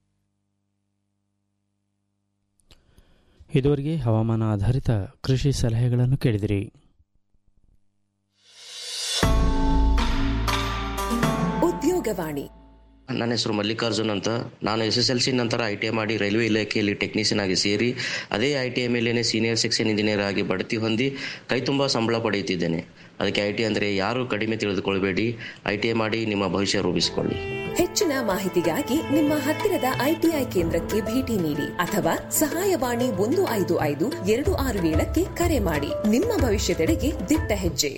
ಇದುವರೆಗೆ ಹವಾಮಾನ ಆಧಾರಿತ ಕೃಷಿ ಸಲಹೆಗಳನ್ನು ಕೇಳಿದಿರಿ ಉದ್ಯೋಗವಾಣಿ ನನ್ನ ಹೆಸರು ಮಲ್ಲಿಕಾರ್ಜುನ್ ಅಂತ ನಾನು ಎಸ್ ಎಸ್ ಎಲ್ ಸಿ ನಂತರ ಐ ಟಿ ಐ ಮಾಡಿ ರೈಲ್ವೆ ಇಲಾಖೆಯಲ್ಲಿ ಟೆಕ್ನಿಷಿಯನ್ ಆಗಿ ಸೇರಿ ಅದೇ ಐ ಟಿ ಐ ಮೇಲೇನೆ ಸೀನಿಯರ್ ಸೆಕ್ಷನ್ ಇಂಜಿನಿಯರ್ ಆಗಿ ಬಡ್ತಿ ಹೊಂದಿ ಕೈ ತುಂಬ ಸಂಬಳ ಪಡೆಯುತ್ತಿದ್ದೇನೆ ಅದಕ್ಕೆ ಐ ಟಿ ಅಂದರೆ ಯಾರು ಕಡಿಮೆ ತಿಳಿದುಕೊಳ್ಬೇಡಿ ಐ ಟಿ ಐ ಮಾಡಿ ನಿಮ್ಮ ಭವಿಷ್ಯ ರೂಪಿಸಿಕೊಳ್ಳಿ ಹೆಚ್ಚಿನ ಮಾಹಿತಿಗಾಗಿ ನಿಮ್ಮ ಹತ್ತಿರದ ಐಟಿಐ ಕೇಂದ್ರಕ್ಕೆ ಭೇಟಿ ನೀಡಿ ಅಥವಾ ಸಹಾಯವಾಣಿ ಒಂದು ಐದು ಐದು ಎರಡು ಆರು ಏಳಕ್ಕೆ ಕರೆ ಮಾಡಿ ನಿಮ್ಮ ಭವಿಷ್ಯದೆಡೆಗೆ ದಿಟ್ಟ ಹೆಜ್ಜೆ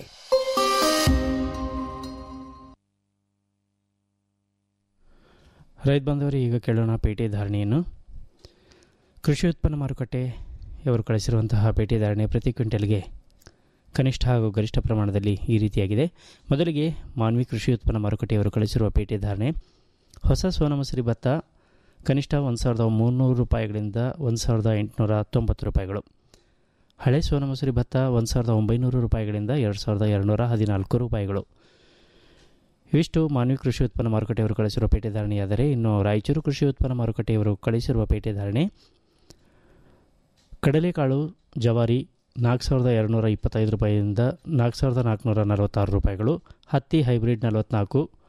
ರೈತ ಬಾಂಧವರು ಈಗ ಕೇಳೋಣ ಪೇಟೆ ಧಾರಣೆಯನ್ನು ಕೃಷಿ ಉತ್ಪನ್ನ ಮಾರುಕಟ್ಟೆ ಇವರು ಕಳಿಸಿರುವಂತಹ ಪೇಟೆ ಧಾರಣೆ ಪ್ರತಿ ಕ್ವಿಂಟಲ್ಗೆ ಕನಿಷ್ಠ ಹಾಗೂ ಗರಿಷ್ಠ ಪ್ರಮಾಣದಲ್ಲಿ ಈ ರೀತಿಯಾಗಿದೆ ಮೊದಲಿಗೆ ಮಾನ್ವಿ ಕೃಷಿ ಉತ್ಪನ್ನ ಮಾರುಕಟ್ಟೆಯವರು ಕಳಿಸಿರುವ ಪೇಟೆ ಧಾರಣೆ ಹೊಸ ಸೋನಮಸೂರಿ ಭತ್ತ ಕನಿಷ್ಠ ಒಂದು ಸಾವಿರದ ಮುನ್ನೂರು ರೂಪಾಯಿಗಳಿಂದ ಒಂದು ಸಾವಿರದ ಎಂಟುನೂರ ತೊಂಬತ್ತು ರೂಪಾಯಿಗಳು ಹಳೆ ಸೋನಮಸೂರಿ ಭತ್ತ ಒಂದು ಸಾವಿರದ ಒಂಬೈನೂರು ರೂಪಾಯಿಗಳಿಂದ ಎರಡು ಸಾವಿರದ ಎರಡುನೂರ ಹದಿನಾಲ್ಕು ರೂಪಾಯಿಗಳು ಇವಿಷ್ಟು ಮಾನ್ವಿ ಕೃಷಿ ಉತ್ಪನ್ನ ಮಾರುಕಟ್ಟೆಯವರು ಕಳಿಸಿರುವ ಪೇಟೆ ಧಾರಣೆಯಾದರೆ ಇನ್ನು ರಾಯಚೂರು ಕೃಷಿ ಉತ್ಪನ್ನ ಮಾರುಕಟ್ಟೆಯವರು ಕಳಿಸಿರುವ ಪೇಟೆ ಧಾರಣೆ ಕಡಲೆಕಾಳು ಜವಾರಿ ನಾಲ್ಕು ಸಾವಿರದ ಎರಡುನೂರ ಇಪ್ಪತ್ತೈದು ರೂಪಾಯಿಯಿಂದ ನಾಲ್ಕು ಸಾವಿರದ ನಾಲ್ಕುನೂರ ನಲವತ್ತಾರು ರೂಪಾಯಿಗಳು ಹತ್ತಿ ಹೈಬ್ರಿಡ್ ನಲವತ್ನಾಲ್ಕು